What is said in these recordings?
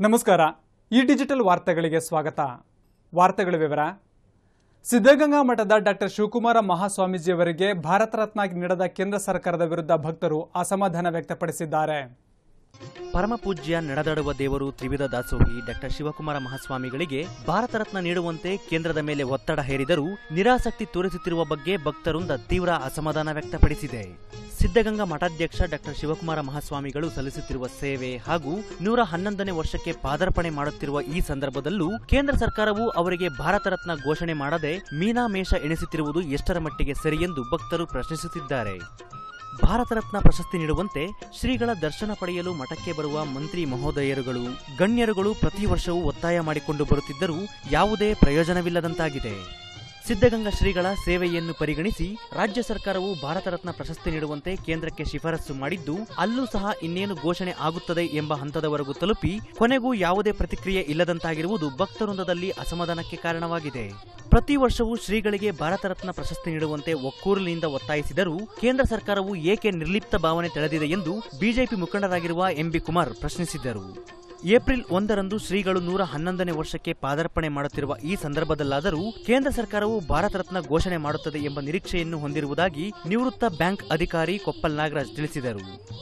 ನಮಸ್ಕಾರ ಈ ಡಿಜಿಟಲ್ ವಾರ್ತೆಗಳಿಗೆ ಸ್ವಾಗತ ವಾರ್ತೆಗಳ ವಿವರ ಸಿದ್ಧಗಂಗಾ ಮಠದ ಡಾಕ್ಟರ್ ಶಿವಕುಮಾರ ಮಹಾಸ್ವಾಮೀಜಿಯವರಿಗೆ ಭಾರತ ರತ್ನ ನೀಡದ ಕೇಂದ್ರ ಸರ್ಕಾರದ ವಿರುದ್ಧ ಭಕ್ತರು ಅಸಮಾಧಾನ ವ್ಯಕ್ತಪಡಿಸಿದ್ದಾರೆ ಪರಮಪೂಜ್ಯ ನಡೆದಾಡುವ ದೇವರು ತ್ರಿವಿಧ ದಾಸೋಹಿ ಡಾಕ್ಟರ್ ಶಿವಕುಮಾರ ಮಹಾಸ್ವಾಮಿಗಳಿಗೆ ಭಾರತ ರತ್ನ ನೀಡುವಂತೆ ಕೇಂದ್ರದ ಮೇಲೆ ಒತ್ತಡ ಹೇರಿದರೂ ನಿರಾಸಕ್ತಿ ತೋರಿಸುತ್ತಿರುವ ಬಗ್ಗೆ ಭಕ್ತರಿಂದ ತೀವ್ರ ಅಸಮಾಧಾನ ವ್ಯಕ್ತಪಡಿಸಿದೆ ಸಿದ್ಧಗಂಗಾ ಮಠಾಧ್ಯಕ್ಷ ಡಾಕ್ಟರ್ ಶಿವಕುಮಾರ ಮಹಾಸ್ವಾಮಿಗಳು ಸಲ್ಲಿಸುತ್ತಿರುವ ಸೇವೆ ಹಾಗೂ ನೂರ ಹನ್ನೊಂದನೇ ವರ್ಷಕ್ಕೆ ಪಾದಾರ್ಪಣೆ ಮಾಡುತ್ತಿರುವ ಈ ಸಂದರ್ಭದಲ್ಲೂ ಕೇಂದ್ರ ಸರ್ಕಾರವು ಅವರಿಗೆ ಭಾರತ ರತ್ನ ಘೋಷಣೆ ಮಾಡದೆ ಮೀನಾಮೇಷ ಎಣಿಸುತ್ತಿರುವುದು ಎಷ್ಟರ ಮಟ್ಟಿಗೆ ಸರಿ ಎಂದು ಭಕ್ತರು ಪ್ರಶ್ನಿಸುತ್ತಿದ್ದಾರೆ ಭಾರತ ರತ್ನ ಪ್ರಶಸ್ತಿ ನೀಡುವಂತೆ ಶ್ರೀಗಳ ದರ್ಶನ ಪಡೆಯಲು ಮಠಕ್ಕೆ ಬರುವ ಮಂತ್ರಿ ಮಹೋದಯರುಗಳು ಗಣ್ಯರುಗಳು ಪ್ರತಿ ವರ್ಷವೂ ಒತ್ತಾಯ ಮಾಡಿಕೊಂಡು ಬರುತ್ತಿದ್ದರೂ ಯಾವುದೇ ಪ್ರಯೋಜನವಿಲ್ಲದಂತಾಗಿದೆ ಸಿದ್ಧಗಂಗಾ ಶ್ರೀಗಳ ಸೇವೆಯನ್ನು ಪರಿಗಣಿಸಿ ರಾಜ್ಯ ಸರ್ಕಾರವು ಭಾರತ ರತ್ನ ಪ್ರಶಸ್ತಿ ನೀಡುವಂತೆ ಕೇಂದ್ರಕ್ಕೆ ಶಿಫಾರಸು ಮಾಡಿದ್ದು ಅಲ್ಲೂ ಸಹ ಇನ್ನೇನು ಘೋಷಣೆ ಆಗುತ್ತದೆ ಎಂಬ ಹಂತದವರೆಗೂ ತಲುಪಿ ಕೊನೆಗೂ ಯಾವುದೇ ಪ್ರತಿಕ್ರಿಯೆ ಇಲ್ಲದಂತಾಗಿರುವುದು ಭಕ್ತವೃಂದದಲ್ಲಿ ಅಸಮಾಧಾನಕ್ಕೆ ಕಾರಣವಾಗಿದೆ ಪ್ರತಿ ವರ್ಷವೂ ಶ್ರೀಗಳಿಗೆ ಭಾರತ ರತ್ನ ಪ್ರಶಸ್ತಿ ನೀಡುವಂತೆ ಒಕ್ಕೂರಿನಿಂದ ಒತ್ತಾಯಿಸಿದರೂ ಕೇಂದ್ರ ಸರ್ಕಾರವು ಏಕೆ ನಿರ್ಲಿಪ್ತ ಭಾವನೆ ತಳೆದಿದೆ ಎಂದು ಬಿಜೆಪಿ ಮುಖಂಡರಾಗಿರುವ ಎಂಬಿ ಕುಮಾರ್ ಪ್ರಶ್ನಿಸಿದರು ಏಪ್ರಿಲ್ ಒಂದರಂದು ಶ್ರೀಗಳು ನೂರ ಹನ್ನೊಂದನೇ ವರ್ಷಕ್ಕೆ ಪಾದಾರ್ಪಣೆ ಮಾಡುತ್ತಿರುವ ಈ ಸಂದರ್ಭದಲ್ಲಾದರೂ ಕೇಂದ್ರ ಸರ್ಕಾರವು ಭಾರತ ರತ್ನ ಘೋಷಣೆ ಮಾಡುತ್ತದೆ ಎಂಬ ನಿರೀಕ್ಷೆಯನ್ನು ಹೊಂದಿರುವುದಾಗಿ ನಿವೃತ್ತ ಬ್ಯಾಂಕ್ ಅಧಿಕಾರಿ ಕೊಪ್ಪಲ್ ನಾಗರಾಜ್ ತಿಳಿಸಿದರು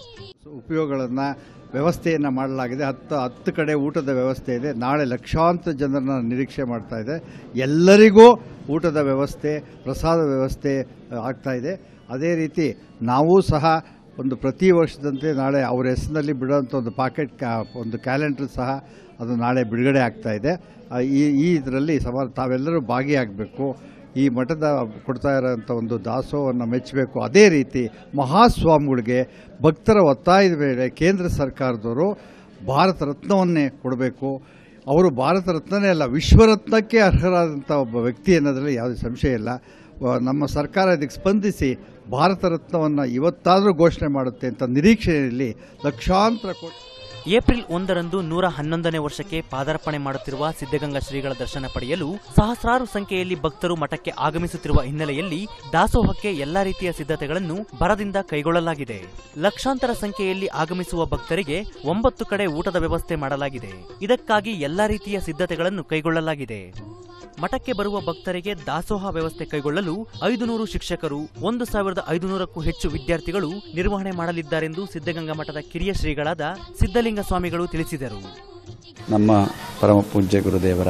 ಉಪಯೋಗಗಳನ್ನು ವ್ಯವಸ್ಥೆಯನ್ನು ಮಾಡಲಾಗಿದೆ ಹತ್ತು ಹತ್ತು ಕಡೆ ಊಟದ ವ್ಯವಸ್ಥೆ ಇದೆ ನಾಳೆ ಲಕ್ಷಾಂತರ ಜನರನ್ನ ನಿರೀಕ್ಷೆ ಮಾಡ್ತಾ ಇದೆ ಎಲ್ಲರಿಗೂ ಊಟದ ವ್ಯವಸ್ಥೆ ಪ್ರಸಾದ ವ್ಯವಸ್ಥೆ ಆ, ಆಗ್ತಾ ಇದೆ ಅದೇ ರೀತಿ ನಾವು ಸಹ ಒಂದು ಪ್ರತಿ ವರ್ಷದಂತೆ ನಾಳೆ ಅವರ ಹೆಸರಿನಲ್ಲಿ ಬಿಡುವಂಥ ಒಂದು ಪಾಕೆಟ್ ಕ್ಯಾ ಒಂದು ಕ್ಯಾಲೆಂಡರ್ ಸಹ ಅದು ನಾಳೆ ಬಿಡುಗಡೆ ಆಗ್ತಾ ಇದೆ ಆ, ಈ ಈ ಇದರಲ್ಲಿ ಸಮ ತಾವೆಲ್ಲರೂ ಭಾಗಿಯಾಗಬೇಕು ಈ ಮಠದ ಕೊಡ್ತಾ ಇರೋಂಥ ಒಂದು ದಾಸೋಹವನ್ನು ಮೆಚ್ಚಬೇಕು ಅದೇ ರೀತಿ ಮಹಾಸ್ವಾಮಿಗಳಿಗೆ ಭಕ್ತರ ಒತ್ತಾಯದ ಮೇಲೆ ಕೇಂದ್ರ ಸರ್ಕಾರದವರು ಭಾರತ ರತ್ನವನ್ನೇ ಕೊಡಬೇಕು ಅವರು ಭಾರತ ರತ್ನನೇ ಅಲ್ಲ ವಿಶ್ವರತ್ನಕ್ಕೆ ಅರ್ಹರಾದಂಥ ಒಬ್ಬ ವ್ಯಕ್ತಿ ಅನ್ನೋದ್ರಲ್ಲಿ ಯಾವುದೇ ಸಂಶಯ ಇಲ್ಲ ವ- ನಮ್ಮ ಸರ್ಕಾರ ಇದಕ್ಕೆ ಸ್ಪಂದಿಸಿ ಭಾರತ ರತ್ನವನ್ನು ಇವತ್ತಾದರೂ ಘೋಷಣೆ ಮಾಡುತ್ತೆ ಅಂತ ನಿರೀಕ್ಷೆಯಲ್ಲಿ ಲಕ್ಷಾಂತರ ಕೋಟಿ ಏಪ್ರಿಲ್ ಒಂದರಂದು ನೂರ ಹನ್ನೊಂದನೇ ವರ್ಷಕ್ಕೆ ಪಾದಾರ್ಪಣೆ ಮಾಡುತ್ತಿರುವ ಸಿದ್ಧಗಂಗಾ ಶ್ರೀಗಳ ದರ್ಶನ ಪಡೆಯಲು ಸಹಸ್ರಾರು ಸಂಖ್ಯೆಯಲ್ಲಿ ಭಕ್ತರು ಮಠಕ್ಕೆ ಆಗಮಿಸುತ್ತಿರುವ ಹಿನ್ನೆಲೆಯಲ್ಲಿ ದಾಸೋಹಕ್ಕೆ ಎಲ್ಲಾ ರೀತಿಯ ಸಿದ್ಧತೆಗಳನ್ನು ಭರದಿಂದ ಕೈಗೊಳ್ಳಲಾಗಿದೆ ಲಕ್ಷಾಂತರ ಸಂಖ್ಯೆಯಲ್ಲಿ ಆಗಮಿಸುವ ಭಕ್ತರಿಗೆ ಒಂಬತ್ತು ಕಡೆ ಊಟದ ವ್ಯವಸ್ಥೆ ಮಾಡಲಾಗಿದೆ ಇದಕ್ಕಾಗಿ ಎಲ್ಲಾ ರೀತಿಯ ಸಿದ್ಧತೆಗಳನ್ನು ಕೈಗೊಳ್ಳಲಾಗಿದೆ ಮಠಕ್ಕೆ ಬರುವ ಭಕ್ತರಿಗೆ ದಾಸೋಹ ವ್ಯವಸ್ಥೆ ಕೈಗೊಳ್ಳಲು ಐದು ನೂರು ಶಿಕ್ಷಕರು ಒಂದು ಸಾವಿರದ ಐದುನೂರಕ್ಕೂ ಹೆಚ್ಚು ವಿದ್ಯಾರ್ಥಿಗಳು ನಿರ್ವಹಣೆ ಮಾಡಲಿದ್ದಾರೆಂದು ಸಿದ್ಧಗಂಗಾ ಮಠದ ಕಿರಿಯ ಶ್ರೀಗಳಾದ ಸಿದ್ಧಲಿಂಗ ಸ್ವಾಮಿಗಳು ತಿಳಿಸಿದರು ನಮ್ಮ ಪರಮ ಪೂಜ್ಯ ಗುರುದೇವರ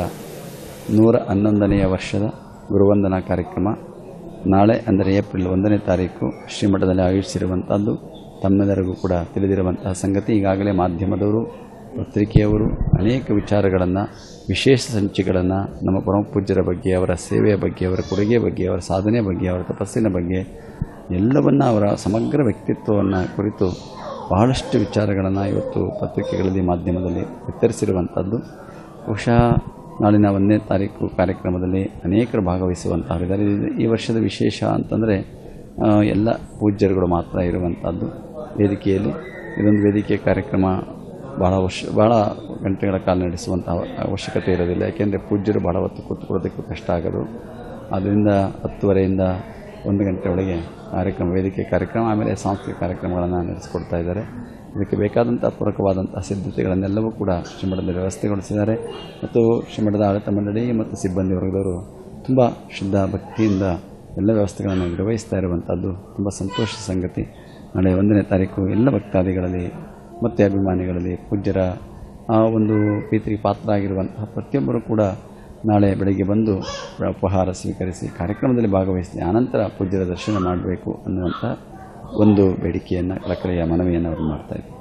ನೂರ ಹನ್ನೊಂದನೆಯ ವರ್ಷದ ಗುರುವಂದನಾ ಕಾರ್ಯಕ್ರಮ ನಾಳೆ ಅಂದರೆ ಏಪ್ರಿಲ್ ಒಂದನೇ ತಾರೀಕು ಶ್ರೀಮಠದಲ್ಲಿ ಆಯೋಜಿಸಿರುವಂಥದ್ದು ತಮ್ಮೆಲ್ಲರಿಗೂ ಕೂಡ ತಿಳಿದಿರುವಂತಹ ಸಂಗತಿ ಈಗಾಗಲೇ ಮಾಧ್ಯಮದವರು ಪತ್ರಿಕೆಯವರು ಅನೇಕ ವಿಚಾರಗಳನ್ನು ವಿಶೇಷ ಸಂಚಿಕೆಗಳನ್ನು ನಮ್ಮ ಪರಮ ಪೂಜ್ಯರ ಬಗ್ಗೆ ಅವರ ಸೇವೆಯ ಬಗ್ಗೆ ಅವರ ಕೊಡುಗೆಯ ಬಗ್ಗೆ ಅವರ ಸಾಧನೆ ಬಗ್ಗೆ ಅವರ ತಪಸ್ಸಿನ ಬಗ್ಗೆ ಎಲ್ಲವನ್ನ ಅವರ ಸಮಗ್ರ ವ್ಯಕ್ತಿತ್ವವನ್ನು ಕುರಿತು ಬಹಳಷ್ಟು ವಿಚಾರಗಳನ್ನು ಇವತ್ತು ಪತ್ರಿಕೆಗಳಲ್ಲಿ ಮಾಧ್ಯಮದಲ್ಲಿ ಬಿತ್ತರಿಸಿರುವಂಥದ್ದು ಬಹುಶಃ ನಾಳಿನ ಒಂದನೇ ತಾರೀಕು ಕಾರ್ಯಕ್ರಮದಲ್ಲಿ ಅನೇಕರು ಭಾಗವಹಿಸುವಂತಹರಿದ್ದಾರೆ ಇದು ಈ ವರ್ಷದ ವಿಶೇಷ ಅಂತಂದರೆ ಆ, ಎಲ್ಲ ಪೂಜ್ಯರುಗಳು ಮಾತ್ರ ಇರುವಂಥದ್ದು ವೇದಿಕೆಯಲ್ಲಿ ಇದೊಂದು ವೇದಿಕೆ ಕಾರ್ಯಕ್ರಮ ಬಹಳ ವರ್ಷ ಬಹಳ ಗಂಟೆಗಳ ಕಾಲ ನಡೆಸುವಂಥ ಅವಶ್ಯಕತೆ ಇರೋದಿಲ್ಲ ಯಾಕೆಂದರೆ ಪೂಜ್ಯರು ಬಹಳ ಹೊತ್ತು ಕೂತ್ಕೊಳ್ಳೋದಕ್ಕೂ ಕಷ್ಟ ಆಗೋದು ಆದ್ದರಿಂದ ಹತ್ತುವರೆಯಿಂದ ಒಂದು ಗಂಟೆ ಒಳಗೆ ಕಾರ್ಯಕ್ರಮ ವೇದಿಕೆ ಕಾರ್ಯಕ್ರಮ ಆಮೇಲೆ ಸಾಂಸ್ಕೃತಿಕ ಕಾರ್ಯಕ್ರಮಗಳನ್ನು ನಡೆಸಿಕೊಡ್ತಾ ಇದ್ದಾರೆ ಇದಕ್ಕೆ ಬೇಕಾದಂಥ ಪೂರಕವಾದಂಥ ಸಿದ್ಧತೆಗಳನ್ನೆಲ್ಲವೂ ಕೂಡ ಶ್ರೀಮಠದಲ್ಲಿ ವ್ಯವಸ್ಥೆಗೊಳಿಸಿದ್ದಾರೆ ಮತ್ತು ಶ್ರೀಮಠದ ಆಡಳಿತ ಮಂಡಳಿ ಮತ್ತು ಸಿಬ್ಬಂದಿ ವರ್ಗದವರು ತುಂಬ ಶುದ್ಧ ಭಕ್ತಿಯಿಂದ ಎಲ್ಲ ವ್ಯವಸ್ಥೆಗಳನ್ನು ನಿರ್ವಹಿಸ್ತಾ ಇರುವಂಥದ್ದು ತುಂಬ ಸಂತೋಷದ ಸಂಗತಿ ನಾಳೆ ಒಂದನೇ ತಾರೀಕು ಎಲ್ಲ ಭಕ್ತಾದಿಗಳಲ್ಲಿ ಮತ್ತು ಅಭಿಮಾನಿಗಳಲ್ಲಿ ಪೂಜ್ಯರ ಆ ಒಂದು ಪ್ರೀತಿಗೆ ಪಾತ್ರ ಆಗಿರುವಂತಹ ಪ್ರತಿಯೊಬ್ಬರು ಕೂಡ ನಾಳೆ ಬೆಳಗ್ಗೆ ಬಂದು ಉಪಹಾರ ಸ್ವೀಕರಿಸಿ ಕಾರ್ಯಕ್ರಮದಲ್ಲಿ ಭಾಗವಹಿಸಿ ಆನಂತರ ಪೂಜ್ಯರ ದರ್ಶನ ಮಾಡಬೇಕು ಅನ್ನುವಂಥ ಒಂದು ಬೇಡಿಕೆಯನ್ನು ಕಳಕಳಿಯ ಮನವಿಯನ್ನು ಅವರು ಮಾಡ್ತಾ ಇದ್ದಾರೆ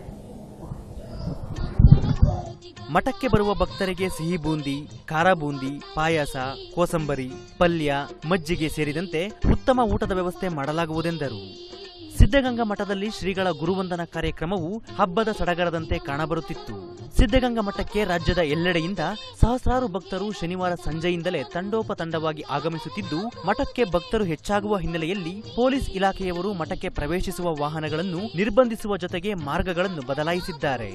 ಮಠಕ್ಕೆ ಬರುವ ಭಕ್ತರಿಗೆ ಸಿಹಿ ಬೂಂದಿ ಖಾರ ಬೂಂದಿ ಪಾಯಸ ಕೋಸಂಬರಿ ಪಲ್ಯ ಮಜ್ಜಿಗೆ ಸೇರಿದಂತೆ ಉತ್ತಮ ಊಟದ ವ್ಯವಸ್ಥೆ ಮಾಡಲಾಗುವುದೆಂದರು ಸಿದ್ಧಗಂಗಾ ಮಠದಲ್ಲಿ ಶ್ರೀಗಳ ಗುರುವಂದನಾ ಕಾರ್ಯಕ್ರಮವು ಹಬ್ಬದ ಸಡಗರದಂತೆ ಕಾಣಬರುತ್ತಿತ್ತು ಸಿದ್ಧಗಂಗಾ ಮಠಕ್ಕೆ ರಾಜ್ಯದ ಎಲ್ಲೆಡೆಯಿಂದ ಸಹಸ್ರಾರು ಭಕ್ತರು ಶನಿವಾರ ಸಂಜೆಯಿಂದಲೇ ತಂಡೋಪತಂಡವಾಗಿ ಆಗಮಿಸುತ್ತಿದ್ದು ಮಠಕ್ಕೆ ಭಕ್ತರು ಹೆಚ್ಚಾಗುವ ಹಿನ್ನೆಲೆಯಲ್ಲಿ ಪೊಲೀಸ್ ಇಲಾಖೆಯವರು ಮಠಕ್ಕೆ ಪ್ರವೇಶಿಸುವ ವಾಹನಗಳನ್ನು ನಿರ್ಬಂಧಿಸುವ ಜೊತೆಗೆ ಮಾರ್ಗಗಳನ್ನು ಬದಲಾಯಿಸಿದ್ದಾರೆ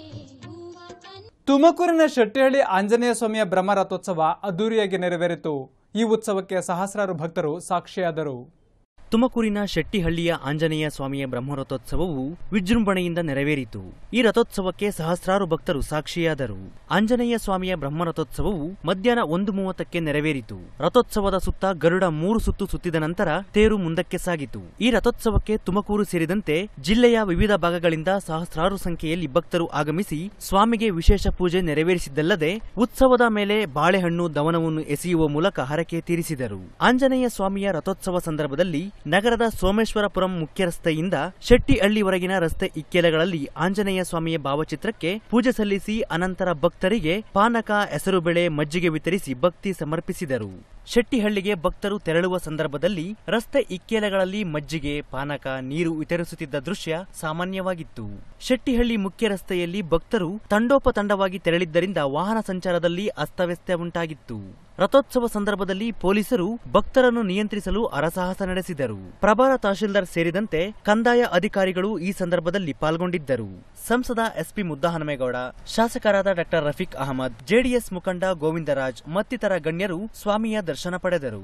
ತುಮಕೂರಿನ ಶೆಟ್ಟಿಹಳ್ಳಿ ಆಂಜನೇಯ ಸ್ವಾಮಿಯ ಬ್ರಹ್ಮರಥೋತ್ಸವ ಅದ್ದೂರಿಯಾಗಿ ನೆರವೇರಿತು ಈ ಉತ್ಸವಕ್ಕೆ ಸಹಸ್ರಾರು ಭಕ್ತರು ಸಾಕ್ಷಿಯಾದರು ತುಮಕೂರಿನ ಶೆಟ್ಟಿಹಳ್ಳಿಯ ಆಂಜನೇಯ ಸ್ವಾಮಿಯ ಬ್ರಹ್ಮರಥೋತ್ಸವವು ವಿಜೃಂಭಣೆಯಿಂದ ನೆರವೇರಿತು ಈ ರಥೋತ್ಸವಕ್ಕೆ ಸಹಸ್ರಾರು ಭಕ್ತರು ಸಾಕ್ಷಿಯಾದರು ಆಂಜನೇಯ ಸ್ವಾಮಿಯ ಬ್ರಹ್ಮರಥೋತ್ಸವವು ಮಧ್ಯಾಹ್ನ ಒಂದು ಮೂವತ್ತಕ್ಕೆ ನೆರವೇರಿತು ರಥೋತ್ಸವದ ಸುತ್ತ ಗರುಡ ಮೂರು ಸುತ್ತು ಸುತ್ತಿದ ನಂತರ ತೇರು ಮುಂದಕ್ಕೆ ಸಾಗಿತು ಈ ರಥೋತ್ಸವಕ್ಕೆ ತುಮಕೂರು ಸೇರಿದಂತೆ ಜಿಲ್ಲೆಯ ವಿವಿಧ ಭಾಗಗಳಿಂದ ಸಹಸ್ರಾರು ಸಂಖ್ಯೆಯಲ್ಲಿ ಭಕ್ತರು ಆಗಮಿಸಿ ಸ್ವಾಮಿಗೆ ವಿಶೇಷ ಪೂಜೆ ನೆರವೇರಿಸಿದ್ದಲ್ಲದೆ ಉತ್ಸವದ ಮೇಲೆ ಬಾಳೆಹಣ್ಣು ದವನವನ್ನು ಎಸೆಯುವ ಮೂಲಕ ಹರಕೆ ತೀರಿಸಿದರು ಆಂಜನೇಯ ಸ್ವಾಮಿಯ ರಥೋತ್ಸವ ಸಂದರ್ಭದಲ್ಲಿ ನಗರದ ಸೋಮೇಶ್ವರಪುರಂ ಮುಖ್ಯ ರಸ್ತೆಯಿಂದ ಶೆಟ್ಟಿಹಳ್ಳಿವರೆಗಿನ ರಸ್ತೆ ಇಕ್ಕೆಲೆಗಳಲ್ಲಿ ಆಂಜನೇಯ ಸ್ವಾಮಿಯ ಭಾವಚಿತ್ರಕ್ಕೆ ಪೂಜೆ ಸಲ್ಲಿಸಿ ಅನಂತರ ಭಕ್ತರಿಗೆ ಪಾನಕ ಹೆಸರುಬೇಳೆ ಮಜ್ಜಿಗೆ ವಿತರಿಸಿ ಭಕ್ತಿ ಸಮರ್ಪಿಸಿದರು ಶೆಟ್ಟಿಹಳ್ಳಿಗೆ ಭಕ್ತರು ತೆರಳುವ ಸಂದರ್ಭದಲ್ಲಿ ರಸ್ತೆ ಇಕ್ಕೆಲೆಗಳಲ್ಲಿ ಮಜ್ಜಿಗೆ ಪಾನಕ ನೀರು ವಿತರಿಸುತ್ತಿದ್ದ ದೃಶ್ಯ ಸಾಮಾನ್ಯವಾಗಿತ್ತು ಶೆಟ್ಟಿಹಳ್ಳಿ ಮುಖ್ಯ ರಸ್ತೆಯಲ್ಲಿ ಭಕ್ತರು ತಂಡೋಪತಂಡವಾಗಿ ತೆರಳಿದ್ದರಿಂದ ವಾಹನ ಸಂಚಾರದಲ್ಲಿ ಅಸ್ತವ್ಯಸ್ತ ಉಂಟಾಗಿತ್ತು ರಥೋತ್ಸವ ಸಂದರ್ಭದಲ್ಲಿ ಪೊಲೀಸರು ಭಕ್ತರನ್ನು ನಿಯಂತ್ರಿಸಲು ಅರಸಾಹಸ ನಡೆಸಿದರು ಪ್ರಭಾರ ತಹಶೀಲ್ದಾರ್ ಸೇರಿದಂತೆ ಕಂದಾಯ ಅಧಿಕಾರಿಗಳು ಈ ಸಂದರ್ಭದಲ್ಲಿ ಪಾಲ್ಗೊಂಡಿದ್ದರು ಸಂಸದ ಎಸ್ಪಿ ಮುದ್ದಹನುಮೇಗೌಡ ಶಾಸಕರಾದ ಡಾ ರಫೀಕ್ ಅಹಮದ್ ಜೆಡಿಎಸ್ ಮುಖಂಡ ಗೋವಿಂದರಾಜ್ ಮತ್ತಿತರ ಗಣ್ಯರು ಸ್ವಾಮಿಯ ದರ್ಶನ ಪಡೆದರು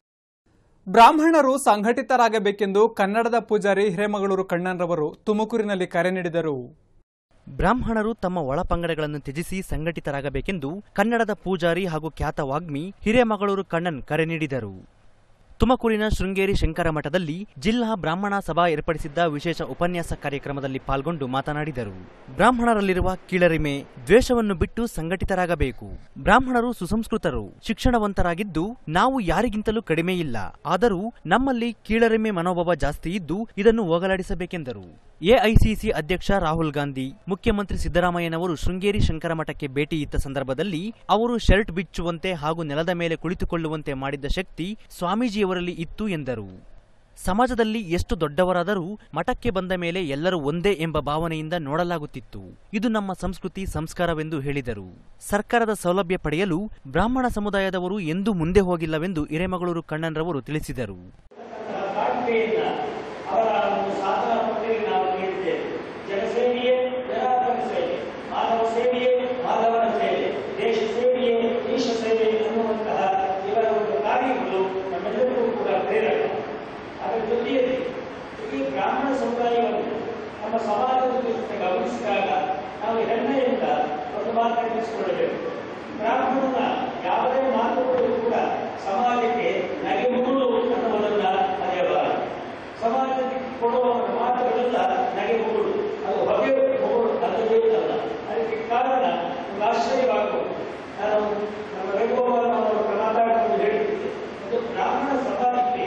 ಬ್ರಾಹ್ಮಣರು ಸಂಘಟಿತರಾಗಬೇಕೆಂದು ಕನ್ನಡದ ಪೂಜಾರಿ ಹಿರೇಮಗಳೂರು ಕಣ್ಣನ್ರವರು ತುಮಕೂರಿನಲ್ಲಿ ಕರೆ ನೀಡಿದರು ಬ್ರಾಹ್ಮಣರು ತಮ್ಮ ಒಳಪಂಗಡಗಳನ್ನು ತ್ಯಜಿಸಿ ಸಂಘಟಿತರಾಗಬೇಕೆಂದು ಕನ್ನಡದ ಪೂಜಾರಿ ಹಾಗೂ ಖ್ಯಾತ ವಾಗ್ಮಿ ಹಿರೇಮಗಳೂರು ಕಣ್ಣನ್ ಕರೆ ನೀಡಿದರು ತುಮಕೂರಿನ ಶೃಂಗೇರಿ ಶಂಕರ ಮಠದಲ್ಲಿ ಜಿಲ್ಲಾ ಬ್ರಾಹ್ಮಣ ಸಭಾ ಏರ್ಪಡಿಸಿದ್ದ ವಿಶೇಷ ಉಪನ್ಯಾಸ ಕಾರ್ಯಕ್ರಮದಲ್ಲಿ ಪಾಲ್ಗೊಂಡು ಮಾತನಾಡಿದರು ಬ್ರಾಹ್ಮಣರಲ್ಲಿರುವ ಕೀಳರಿಮೆ ದ್ವೇಷವನ್ನು ಬಿಟ್ಟು ಸಂಘಟಿತರಾಗಬೇಕು ಬ್ರಾಹ್ಮಣರು ಸುಸಂಸ್ಕೃತರು ಶಿಕ್ಷಣವಂತರಾಗಿದ್ದು ನಾವು ಯಾರಿಗಿಂತಲೂ ಕಡಿಮೆ ಇಲ್ಲ ಆದರೂ ನಮ್ಮಲ್ಲಿ ಕೀಳರಿಮೆ ಮನೋಭಾವ ಜಾಸ್ತಿ ಇದ್ದು ಇದನ್ನು ಹೋಗಲಾಡಿಸಬೇಕೆಂದರು ಎಐಸಿಸಿ ಅಧ್ಯಕ್ಷ ರಾಹುಲ್ ಗಾಂಧಿ ಮುಖ್ಯಮಂತ್ರಿ ಸಿದ್ದರಾಮಯ್ಯನವರು ಶೃಂಗೇರಿ ಶಂಕರ ಮಠಕ್ಕೆ ಭೇಟಿ ಇತ್ತ ಸಂದರ್ಭದಲ್ಲಿ ಅವರು ಶರ್ಟ್ ಬಿಚ್ಚುವಂತೆ ಹಾಗೂ ನೆಲದ ಮೇಲೆ ಕುಳಿತುಕೊಳ್ಳುವಂತೆ ಮಾಡಿದ್ದ ಶಕ್ತಿ ಸ್ವಾಮೀಜಿಯವರಲ್ಲಿ ಇತ್ತು ಎಂದರು ಸಮಾಜದಲ್ಲಿ ಎಷ್ಟು ದೊಡ್ಡವರಾದರೂ ಮಠಕ್ಕೆ ಬಂದ ಮೇಲೆ ಎಲ್ಲರೂ ಒಂದೇ ಎಂಬ ಭಾವನೆಯಿಂದ ನೋಡಲಾಗುತ್ತಿತ್ತು ಇದು ನಮ್ಮ ಸಂಸ್ಕೃತಿ ಸಂಸ್ಕಾರವೆಂದು ಹೇಳಿದರು ಸರ್ಕಾರದ ಸೌಲಭ್ಯ ಪಡೆಯಲು ಬ್ರಾಹ್ಮಣ ಸಮುದಾಯದವರು ಎಂದೂ ಮುಂದೆ ಹೋಗಿಲ್ಲವೆಂದು ಹಿರೇಮಗಳೂರು ಕಣ್ಣನ್ರವರು ತಿಳಿಸಿದರು ಕಾಣ್ಕೆಯಿಂದ ಅವರ ಒಂದು ಸಾಧನ ಪಟ್ಟಿಗೆ ನಾವು ನೀಡಿದ್ದೇವೆ ಜನಸೇವೆಯೇ ಜನಾರ್ದನ ಸೇವೆ ಮಾನವ ಸೇವೆಯೇ ಮಾಧವನ ಸೇವೆ ದೇಶ ಸೇವೆಯೇ ಈಶ ಸೇವೆ ಅನ್ನುವಂತಹ ಇವರ ಒಂದು ಕಾರ್ಯಗಳು ನಮ್ಮೆಲ್ಲರಿಗೂ ಕೂಡ ಪ್ರೇರಕ ಅದರ ಜೊತೆಯಲ್ಲಿ ಈ ಬ್ರಾಹ್ಮಣ ಸಮುದಾಯವನ್ನು ನಮ್ಮ ಸಮಾಜದ ಜೊತೆ ಗಮನಿಸಿದಾಗ ನಾವು ಹೆಮ್ಮೆಯಿಂದ ಒಂದು ಮಾತನ್ನು ತಿಳಿಸಿಕೊಳ್ಳಬೇಕು ಬ್ರಾಹ್ಮಣನ ಯಾವುದೇ ಮಾತುಗಳು ಕೂಡ ಸಮಾಜಕ್ಕೆ ನಗೆಮೂಡು ಅನ್ನುವುದನ್ನ ಮರೆಯಬಾರದು ಸಮಾಜಕ್ಕೆ ಕೊಡುವ ಮಾತುಗಳೆಲ್ಲ ನಗೆಮೂಡು ಅದು ಹೊಗೆ ಮೂಡು ಅಲ್ಲದೇ ಅಲ್ಲ ಅದಕ್ಕೆ ಕಾರಣ ಒಂದು ಆಶ್ಚರ್ಯವಾಗುವುದು ನಾನು ನಮ್ಮ ರಘುಗೋಪಾಲ್ ಅವರು ಕರ್ನಾಟಕದಲ್ಲಿ ಹೇಳುತ್ತಿದ್ದೆ ಒಂದು ಬ್ರಾಹ್ಮಣ ಸಮಾಜಕ್ಕೆ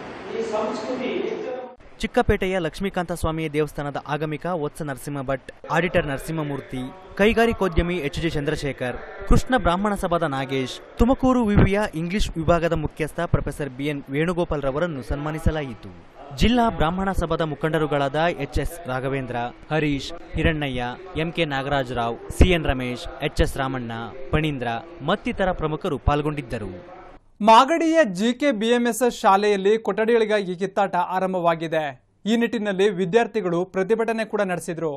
ಈ ಸಂಸ್ಕೃತಿ ಹೆಚ್ಚು ಚಿಕ್ಕಪೇಟೆಯ ಲಕ್ಷ್ಮೀಕಾಂತ ಸ್ವಾಮಿಯ ದೇವಸ್ಥಾನದ ಆಗಮಿಕ ವತ್ಸ ನರಸಿಂಹ ಭಟ್ ಆಡಿಟರ್ ನರಸಿಂಹಮೂರ್ತಿ ಕೈಗಾರಿಕೋದ್ಯಮಿ ಎಚ್ ಜಿ ಚಂದ್ರಶೇಖರ್ ಕೃಷ್ಣ ಬ್ರಾಹ್ಮಣ ಸಭಾದ ನಾಗೇಶ್ ತುಮಕೂರು ವಿವಿಯ ಇಂಗ್ಲಿಷ್ ವಿಭಾಗದ ಮುಖ್ಯಸ್ಥ ಪ್ರೊಫೆಸರ್ ಬಿಎನ್ ವೇಣುಗೋಪಾಲ್ ರವರನ್ನು ಸನ್ಮಾನಿಸಲಾಯಿತು ಜಿಲ್ಲಾ ಬ್ರಾಹ್ಮಣ ಸಭಾದ ಮುಖಂಡರುಗಳಾದ H S Raghavendra Harish Hirannaiah MK Nagarajarao CN Ramesh H S Ramanna Panindra ಮತ್ತಿತರ ಪ್ರಮುಖರು ಪಾಲ್ಗೊಂಡಿದ್ದರು ಮಾಗಡಿಯ ಜಿಕೆ ಬಿಎಂಎಸ್ಎಸ್ ಶಾಲೆಯಲ್ಲಿ ಕೊಠಡಿಗಳಿಗಾಗಿ ಕಿತ್ತಾಟ ಆರಂಭವಾಗಿದೆ ಈ ನಿಟ್ಟಿನಲ್ಲಿ ವಿದ್ಯಾರ್ಥಿಗಳು ಪ್ರತಿಭಟನೆ ಕೂಡ ನಡೆಸಿದರು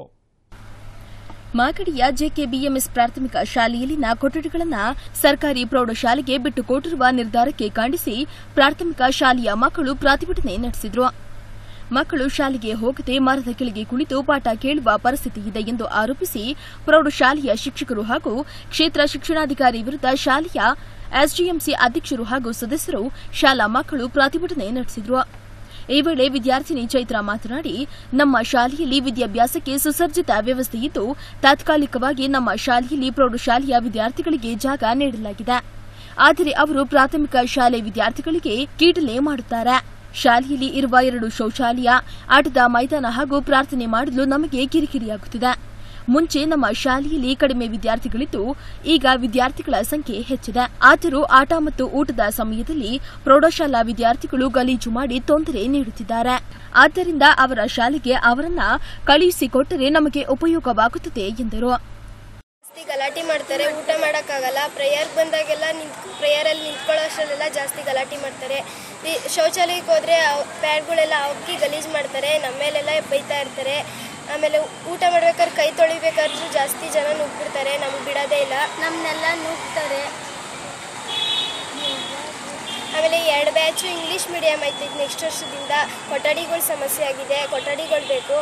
ಮಾಗಡಿಯ ಜೆಕೆಬಿಎಂಎಸ್ ಪ್ರಾಥಮಿಕ ಶಾಲೆಯಲ್ಲಿನ ಕೊಠಡಿಗಳನ್ನು ಸರ್ಕಾರಿ ಪ್ರೌಢಶಾಲೆಗೆ ಬಿಟ್ಟುಕೊಟ್ಟಿರುವ ನಿರ್ಧಾರಕ್ಕೆ ಖಂಡಿಸಿ ಪ್ರಾಥಮಿಕ ಶಾಲೆಯ ಮಕ್ಕಳು ಪ್ರತಿಭಟನೆ ನಡೆಸಿದರು ಮಕ್ಕಳು ಶಾಲೆಗೆ ಹೋಗದೆ ಮರದ ಕೆಳಗೆ ಕುಳಿತು ಪಾಠ ಕೇಳುವ ಪರಿಸ್ಥಿತಿ ಇದೆ ಎಂದು ಆರೋಪಿಸಿ ಪ್ರೌಢಶಾಲೆಯ ಶಿಕ್ಷಕರು ಹಾಗೂ ಕ್ಷೇತ್ರ ಶಿಕ್ಷಣಾಧಿಕಾರಿ ವಿರುದ್ಧ ಶಾಲೆಯ ಎಸ್ಡಿಎಂಸಿ ಅಧ್ಯಕ್ಷರು ಹಾಗೂ ಸದಸ್ಯರು ಶಾಲಾ ಮಕ್ಕಳು ಪ್ರತಿಭಟನೆ ನಡೆಸಿದರು ಈ ವೇಳೆ ವಿದ್ಯಾರ್ಥಿನಿ ಚೈತ್ರ ಮಾತನಾಡಿ ನಮ್ಮ ಶಾಲೆಯಲ್ಲಿ ವಿದ್ಯಾಭ್ಯಾಸಕ್ಕೆ ಸುಸಜ್ಜಿತ ವ್ಯವಸ್ಥೆ ಇದ್ದು ತಾತ್ಕಾಲಿಕವಾಗಿ ನಮ್ಮ ಶಾಲೆಯಲ್ಲಿ ಪ್ರೌಢಶಾಲೆಯ ವಿದ್ಯಾರ್ಥಿಗಳಿಗೆ ಜಾಗ ನೀಡಲಾಗಿದೆ ಆದರೆ ಅವರು ಪ್ರಾಥಮಿಕ ಶಾಲೆ ವಿದ್ಯಾರ್ಥಿಗಳಿಗೆ ಕೀಟಲೆ ಮಾಡುತ್ತಾರೆ ಶಾಲೆಯಲ್ಲಿ ಇರುವ ಎರಡು ಶೌಚಾಲಯ ಆಟದ ಮೈದಾನ ಹಾಗೂ ಪ್ರಾರ್ಥನೆ ಮಾಡಲು ನಮಗೆ ಕಿರಿಕಿರಿಯಾಗುತ್ತಿದೆ ಮುಂಚೆ ನಮ್ಮ ಶಾಲೆಯಲ್ಲಿ ಕಡಿಮೆ ವಿದ್ಯಾರ್ಥಿಗಳಿದ್ದು ಈಗ ವಿದ್ಯಾರ್ಥಿಗಳ ಸಂಖ್ಯೆ ಹೆಚ್ಚಿದೆ ಆದರೂ ಆಟ ಮತ್ತು ಊಟದ ಸಮಯದಲ್ಲಿ ಪ್ರೌಢಶಾಲಾ ವಿದ್ಯಾರ್ಥಿಗಳು ಗಲೀಜು ಮಾಡಿ ತೊಂದರೆ ನೀಡುತ್ತಿದ್ದಾರೆ ಆದ್ದರಿಂದ ಅವರ ಶಾಲೆಗೆ ಅವರನ್ನ ಕಳುಹಿಸಿಕೊಟ್ಟರೆ ನಮಗೆ ಉಪಯೋಗವಾಗುತ್ತದೆ ಎಂದರು ಜಾಸ್ತಿ ಗಲಾಟೆ ಮಾಡ್ತಾರೆ ಊಟ ಮಾಡೋಕ್ಕಾಗಲ್ಲ ಪ್ರೇಯರ್ ಬಂದಾಗೆಲ್ಲ ನಿಂತ್ ಪ್ರೇಯರಲ್ಲಿ ನಿಂತ್ಕೊಳ್ಳೋ ಅಷ್ಟರಲ್ಲೆಲ್ಲ ಜಾಸ್ತಿ ಗಲಾಟೆ ಮಾಡ್ತಾರೆ ಈ ಶೌಚಾಲಯಕ್ಕೆ ಹೋದರೆ ಪ್ಯಾಡ್ಗಳೆಲ್ಲ ಹಾಕಿ ಗಲೀಜು ಮಾಡ್ತಾರೆ ನಮ್ಮ ಮೇಲೆಲ್ಲ ಬೈತಾ ಇರ್ತಾರೆ ಆಮೇಲೆ ಊಟ ಮಾಡ್ಬೇಕಾದ್ರೆ ಕೈ ತೊಳಿಬೇಕಾದ್ರೂ ಜಾಸ್ತಿ ಜನ ನುಗ್ಬಿಡ್ತಾರೆ ನಮ್ಗೆ ಬಿಡೋದೇ ಇಲ್ಲ ನಮ್ಮನ್ನೆಲ್ಲ ನುಗ್ತಾರೆ ಆಮೇಲೆ ಎರಡು ಬ್ಯಾಚು ಇಂಗ್ಲೀಷ್ ಮೀಡಿಯಮ್ ಐತೆ ನೆಕ್ಸ್ಟ್ ವರ್ಷದಿಂದ ಕೊಠಡಿಗಳ ಸಮಸ್ಯೆ ಆಗಿದೆ ಕೊಠಡಿಗಳು ಬೇಕು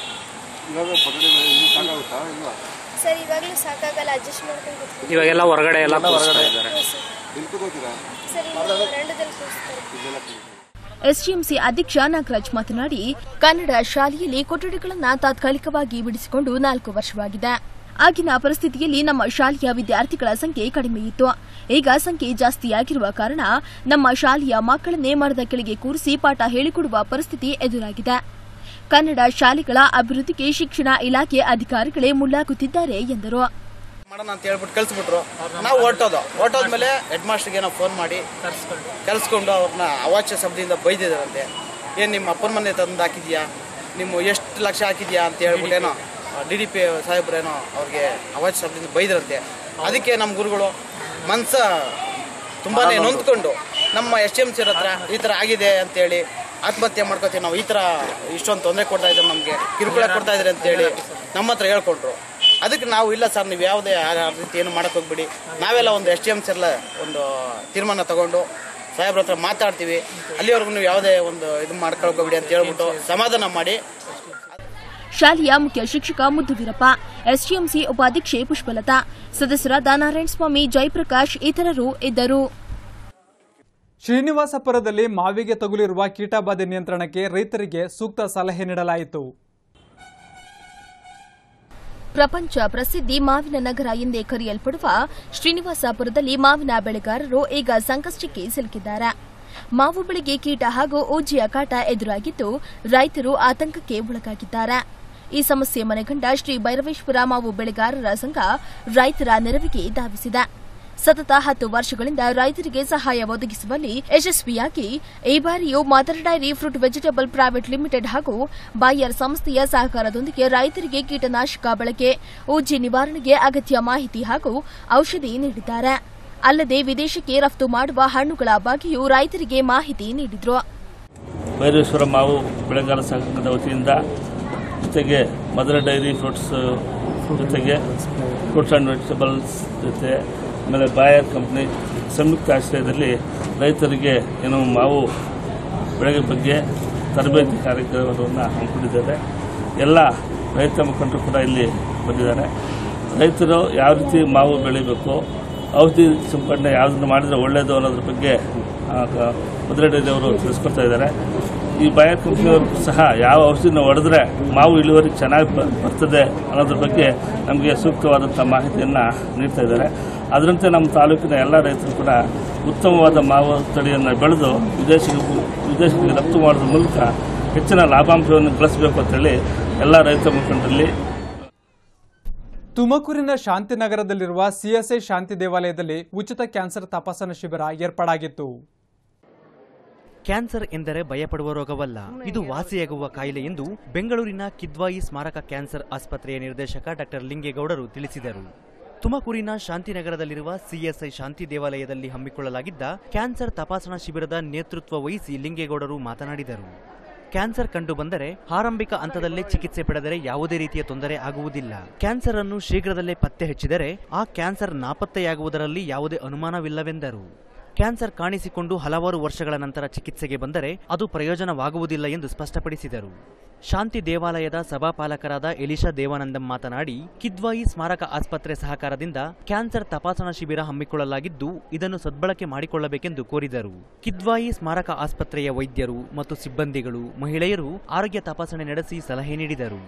ಸರ್ ಇವಾಗಲೂ ಸಾಕಾಗಲ್ಲ ಅಡ್ಜಸ್ಟ್ ಮಾಡ್ಕೊಂಡು ಕೂತ್ಕೊಂಡು ಇವಾಗೆಲ್ಲ ಹೊರಗಡೆ ಎಲ್ಲ ಕೂರಿಸ್ತಾ ಇದ್ದಾರೆ ಸರ್ ಇಲ್ಲಿ ವರಾಂಡದಲ್ಲಿ ಕೂರಿಸ್ತಾರೆ ಎಸ್ಡಿಎಂಸಿ ಅಧ್ಯಕ್ಷ ನಾಗರಾಜ್ ಮಾತನಾಡಿ ಕನ್ನಡ ಶಾಲೆಯಲ್ಲಿ ಕೊಠಡಿಗಳನ್ನು ತಾತ್ಕಾಲಿಕವಾಗಿ ಬಿಡಿಸಿಕೊಂಡು ನಾಲ್ಕು ವರ್ಷವಾಗಿದೆ ಆಗಿನ ಪರಿಸ್ಥಿತಿಯಲ್ಲಿ ನಮ್ಮ ಶಾಲೆಯ ವಿದ್ಯಾರ್ಥಿಗಳ ಸಂಖ್ಯೆ ಕಡಿಮೆ ಇತ್ತು ಈಗ ಸಂಖ್ಯೆ ಜಾಸ್ತಿಯಾಗಿರುವ ಕಾರಣ ನಮ್ಮ ಶಾಲೆಯ ಮಕ್ಕಳನ್ನೇ ಮರದ ಕೆಳಗೆ ಕೂರಿಸಿ ಪಾಠ ಹೇಳಿಕೊಡುವ ಪರಿಸ್ಥಿತಿ ಎದುರಾಗಿದೆ ಕನ್ನಡ ಶಾಲೆಗಳ ಅಭಿವೃದ್ಧಿಗೆ ಶಿಕ್ಷಣ ಇಲಾಖೆ ಅಧಿಕಾರಿಗಳೇ ಮುಳ್ಳಾಗುತ್ತಿದ್ದಾರೆ ಎಂದರು ಮಾಡೋಣ ಅಂತ ಹೇಳ್ಬಿಟ್ಟು ಕಳಿಸ್ಬಿಟ್ರು ನಾವು ಹೊರಟೋದು ಹೊರಟೋದ್ಮೇಲೆ ಹೆಡ್ ಮಾಸ್ಟರ್ಗೆ ನಾವು ಫೋನ್ ಮಾಡಿ ಕಲಿಸ್ಕೊಂಡು ಅವ್ರನ್ನ ಅವಾಚ್ಯ ಶಬ್ದದಿಂದ ಬೈದಿದ್ದಾರಂತೆ ಏನು ನಿಮ್ಮ ಅಪ್ಪನ ಮನೆ ತಂದು ಹಾಕಿದ್ಯಾ ನಿಮ್ಮ ಎಷ್ಟು ಲಕ್ಷ ಹಾಕಿದ್ಯಾ ಅಂತ ಹೇಳ್ಬಿಟ್ಟೇನೋ ಡಿ ಡಿ ಪಿ ಸಾಹೇಬ್ರೇನೋ ಅವ್ರಿಗೆ ಅವಾಚ್ಯ ಶಬ್ದದಿಂದ ಬೈದ್ರಂತೆ ಅದಕ್ಕೆ ನಮ್ಮ ಗುರುಗಳು ಮನ್ಸ ತುಂಬಾ ನೊಂದ್ಕೊಂಡು ನಮ್ಮ ಎಸ್ ಎಮ್ ಸಿ ಹತ್ರ ಈ ಥರ ಆಗಿದೆ ಅಂತೇಳಿ ಆತ್ಮಹತ್ಯೆ ಮಾಡ್ಕೋತೀವಿ ನಾವು ಈ ಥರ ಇಷ್ಟೊಂದು ತೊಂದರೆ ಕೊಡ್ತಾ ಇದ್ದಾರೆ ನಮಗೆ ಕಿರುಕುಳ ಕೊಡ್ತಾ ಇದ್ದಾರೆ ಅಂತೇಳಿ ನಮ್ಮ ಹತ್ರ ಹೇಳ್ಕೊಂಡ್ರು ಅದಕ್ಕೆ ನಾವು ಇಲ್ಲ ಸರ್ ನೀವು ಯಾವುದೇ ಆ ರೀತಿ ಏನು ಮಾಡಕ್ಕೆ ಹೋಗ್ಬಿಡಿ ನಾವೆಲ್ಲ ಒಂದು ಎಸ್ ಟಿ ಎಮ್ ಎಲ್ಲ ಒಂದು ತೀರ್ಮಾನ ತಗೊಂಡು ಸಾಹೇಬ್ರ ಹತ್ರ ಮಾತಾಡ್ತೀವಿ ಅಲ್ಲಿವರೆಗೂ ನೀವು ಯಾವುದೇ ಒಂದು ಇದು ಮಾಡ್ಕೊಳ್ಕೋಬಿಡಿ ಅಂತ ಹೇಳ್ಬಿಟ್ಟು ಸಮಾಧಾನ ಮಾಡಿ ಶಾಲೆಯ ಮುಖ್ಯ ಶಿಕ್ಷಕ ಮುದ್ದುವೀರಪ್ಪ ಎಸ್ಡಿಎಂಸಿ ಉಪಾಧ್ಯಕ್ಷೆ ಪುಷ್ಪಲತಾ ಸದಸ್ಯರಾದ ನಾರಾಯಣಸ್ವಾಮಿ ಜಯಪ್ರಕಾಶ್ ಇತರರು ಇದ್ದರು ಶ್ರೀನಿವಾಸಪುರದಲ್ಲಿ ಮಾವಿಗೆ ತಗುಲಿರುವ ಕೀಟಬಾಧೆ ನಿಯಂತ್ರಣಕ್ಕೆ ರೈತರಿಗೆ ಸೂಕ್ತ ಸಲಹೆ ನೀಡಲಾಯಿತು ಪ್ರಪಂಚ ಪ್ರಸಿದ್ಧಿ ಮಾವಿನ ನಗರ ಎಂದೇ ಕರೆಯಲ್ಪಡುವ ಶ್ರೀನಿವಾಸಪುರದಲ್ಲಿ ಮಾವಿನ ಬೆಳೆಗಾರರು ಈಗ ಸಂಕಷ್ಟಕ್ಕೆ ಸಿಲುಕಿದ್ದಾರೆ ಮಾವು ಬೆಳೆಗೆ ಕೀಟ ಹಾಗೂ ಓಜಿಯ ಕಾಟ ಎದುರಾಗಿದ್ದು ರೈತರು ಆತಂಕಕ್ಕೆ ಒಳಗಾಗಿದ್ದಾರೆ ಈ ಸಮಸ್ಯೆ ಮನೆಗಂಡ ಶ್ರೀ ಭೈರವೇಶ್ವರ ಮಾವು ಬೆಳೆಗಾರರ ಸಂಘ ರೈತರ ನೆರವಿಗೆ ಧಾವಿಸಿದೆ ಸತತ ಹತ್ತು ವರ್ಷಗಳಿಂದ ರೈತರಿಗೆ ಸಹಾಯ ಒದಗಿಸುವಲ್ಲಿ ಯಶಸ್ವಿಯಾಗಿ ಈ ಬಾರಿಯೂ Mother Dairy fruit vegetable private limited ಹಾಗೂ ಬಾಯರ್ ಸಂಸ್ಥೆಯ ಸಹಕಾರದೊಂದಿಗೆ ರೈತರಿಗೆ ಕೀಟನಾಶಕ ಬಳಕೆ ಉಜ್ಜಿ ನಿವಾರಣೆಗೆ ಅಗತ್ಯ ಮಾಹಿತಿ ಹಾಗೂ ಔಷಧಿ ನೀಡಿದ್ದಾರೆ ಅಲ್ಲದೆ ವಿದೇಶಕ್ಕೆ ರಫ್ತು ಮಾಡುವ ಹಣ್ಣುಗಳ ಬಗ್ಗೆಯೂ ರೈತರಿಗೆ ಮಾಹಿತಿ ನೀಡಿದ್ರು ಭೈರವೇಶ್ವರ ಮಾವು ಬೆಳೆಗಾರ ಸಂಘದ ವತಿಯಿಂದ ಜೊತೆಗೆ ಮದರ್ ಡೈರಿ ಫ್ರೂಟ್ಸ್ ಜೊತೆಗೆ ಫ್ರೂಟ್ಸ್ ಆ್ಯಂಡ್ ವೆಜಿಟಬಲ್ಸ್ ಜೊತೆ ಆಮೇಲೆ ಬಾಯರ್ ಕಂಪ್ನಿ ಸಂಯುಕ್ತ ಆಶ್ರಯದಲ್ಲಿ ರೈತರಿಗೆ ಏನು ಮಾವು ಬೆಳೆಗೆ ಬಗ್ಗೆ ತರಬೇತಿ ಕಾರ್ಯಕ್ರಮವನ್ನು ಹಮ್ಮಿಕೊಂಡಿದ್ದಾರೆ ಎಲ್ಲ ರೈತ ಮುಖಂಡರು ಕೂಡ ಇಲ್ಲಿ ಬಂದಿದ್ದಾರೆ ರೈತರು ಯಾವ ರೀತಿ ಮಾವು ಬೆಳಿಬೇಕು ಔಷಧಿ ಸಿಂಪಡಣೆ ಯಾವುದನ್ನು ಮಾಡಿದರೆ ಒಳ್ಳೆಯದು ಅನ್ನೋದ್ರ ಬಗ್ಗೆ ಮುದ್ರೆಡೆಯವರು ತಿಳಿಸ್ಕೊಡ್ತಾ ಇದ್ದಾರೆ ಈ ಬಾಯರ್ ಕಂಪ್ನಿಯವರು ಸಹ ಯಾವ ಔಷಧಿನ ಹೊಡೆದ್ರೆ ಮಾವು ಇಳುವರಿ ಚೆನ್ನಾಗಿ ಬ- ಬರ್ತದೆ ಅನ್ನೋದ್ರ ಬಗ್ಗೆ ನಮಗೆ ಸೂಕ್ತವಾದಂಥ ಮಾಹಿತಿಯನ್ನು ನೀಡ್ತಾ ಇದ್ದಾರೆ ಅದರಂತೆ ನಮ್ಮ ತಾಲೂಕಿನ ಎಲ್ಲ ರೈತರು ಕೂಡ ಉತ್ತಮವಾದ ಮಾವು ತಳಿಯನ್ನು ಬೆಳೆದು ವಿದೇಶಿಗೆ ವಿದೇಶಕ್ಕೆ ರಫ್ತು ಮಾಡೋದ್ರ ಮೂಲಕ ಹೆಚ್ಚಿನ ಲಾಭಾಂಶವನ್ನು ಗಳಿಸಬೇಕು ಅಂತೇಳಿ ಎಲ್ಲ ರೈತ ಮುಖಂಡರಲ್ಲಿ ತುಮಕೂರಿನ ಶಾಂತಿನಗರದಲ್ಲಿರುವ ಸಿಎಸ್ಐ ಶಾಂತಿ ದೇವಾಲಯದಲ್ಲಿ ಉಚಿತ ಕ್ಯಾನ್ಸರ್ ತಪಾಸಣಾ ಶಿಬಿರ ಏರ್ಪಾಡಾಗಿತ್ತು ಕ್ಯಾನ್ಸರ್ ಎಂದರೆ ಭಯಪಡುವ ರೋಗವಲ್ಲ ಇದು ವಾಸಿಯಾಗುವ ಕಾಯಿಲೆ ಎಂದು ಬೆಂಗಳೂರಿನ ಕಿದ್ವಾಯಿ ಸ್ಮಾರಕ ಕ್ಯಾನ್ಸರ್ ಆಸ್ಪತ್ರೆಯ ನಿರ್ದೇಶಕ ಡಾಕ್ಟರ್ ಲಿಂಗೇಗೌಡರು ತಿಳಿಸಿದರು ತುಮಕೂರಿನ ಶಾಂತಿನಗರದಲ್ಲಿರುವ ಸಿಎಸ್ಐ ಶಾಂತಿ ದೇವಾಲಯದಲ್ಲಿ ಹಮ್ಮಿಕೊಳ್ಳಲಾಗಿದ್ದ ಕ್ಯಾನ್ಸರ್ ತಪಾಸಣಾ ಶಿಬಿರದ ನೇತೃತ್ವ ವಹಿಸಿ ಲಿಂಗೇಗೌಡರು ಮಾತನಾಡಿದರು ಕ್ಯಾನ್ಸರ್ ಕಂಡು ಬಂದರೆ ಆರಂಭಿಕ ಹಂತದಲ್ಲೇ ಚಿಕಿತ್ಸೆ ಪಡೆದರೆ ಯಾವುದೇ ರೀತಿಯ ತೊಂದರೆ ಆಗುವುದಿಲ್ಲ ಕ್ಯಾನ್ಸರ್ ಅನ್ನು ಶೀಘ್ರದಲ್ಲೇ ಪತ್ತೆ ಹಚ್ಚಿದರೆ ಆ ಕ್ಯಾನ್ಸರ್ ನಾಪತ್ತೆಯಾಗುವುದರಲ್ಲಿ ಯಾವುದೇ ಅನುಮಾನವಿಲ್ಲವೆಂದರು ಕ್ಯಾನ್ಸರ್ ಕಾಣಿಸಿಕೊಂಡು ಹಲವಾರು ವರ್ಷಗಳ ನಂತರ ಚಿಕಿತ್ಸೆಗೆ ಬಂದರೆ ಅದು ಪ್ರಯೋಜನವಾಗುವುದಿಲ್ಲ ಎಂದು ಸ್ಪಷ್ಟಪಡಿಸಿದರು ಶಾಂತಿ ದೇವಾಲಯದ ಸಭಾಪಾಲಕರಾದ ಎಲಿಶಾ ದೇವಾನಂದಂ ಮಾತನಾಡಿ ಕಿದ್ವಾಯಿ ಸ್ಮಾರಕ ಆಸ್ಪತ್ರೆ ಸಹಕಾರದಿಂದ ಕ್ಯಾನ್ಸರ್ ತಪಾಸಣಾ ಶಿಬಿರ ಹಮ್ಮಿಕೊಳ್ಳಲಾಗಿದ್ದು ಇದನ್ನು ಸದ್ಬಳಕೆ ಮಾಡಿಕೊಳ್ಳಬೇಕೆಂದು ಕೋರಿದರು ಕಿದ್ವಾಯಿ ಸ್ಮಾರಕ ಆಸ್ಪತ್ರೆಯ ವೈದ್ಯರು ಮತ್ತು ಸಿಬ್ಬಂದಿಗಳು ಮಹಿಳೆಯರು ಆರೋಗ್ಯ ತಪಾಸಣೆ ನಡೆಸಿ ಸಲಹೆ ನೀಡಿದರು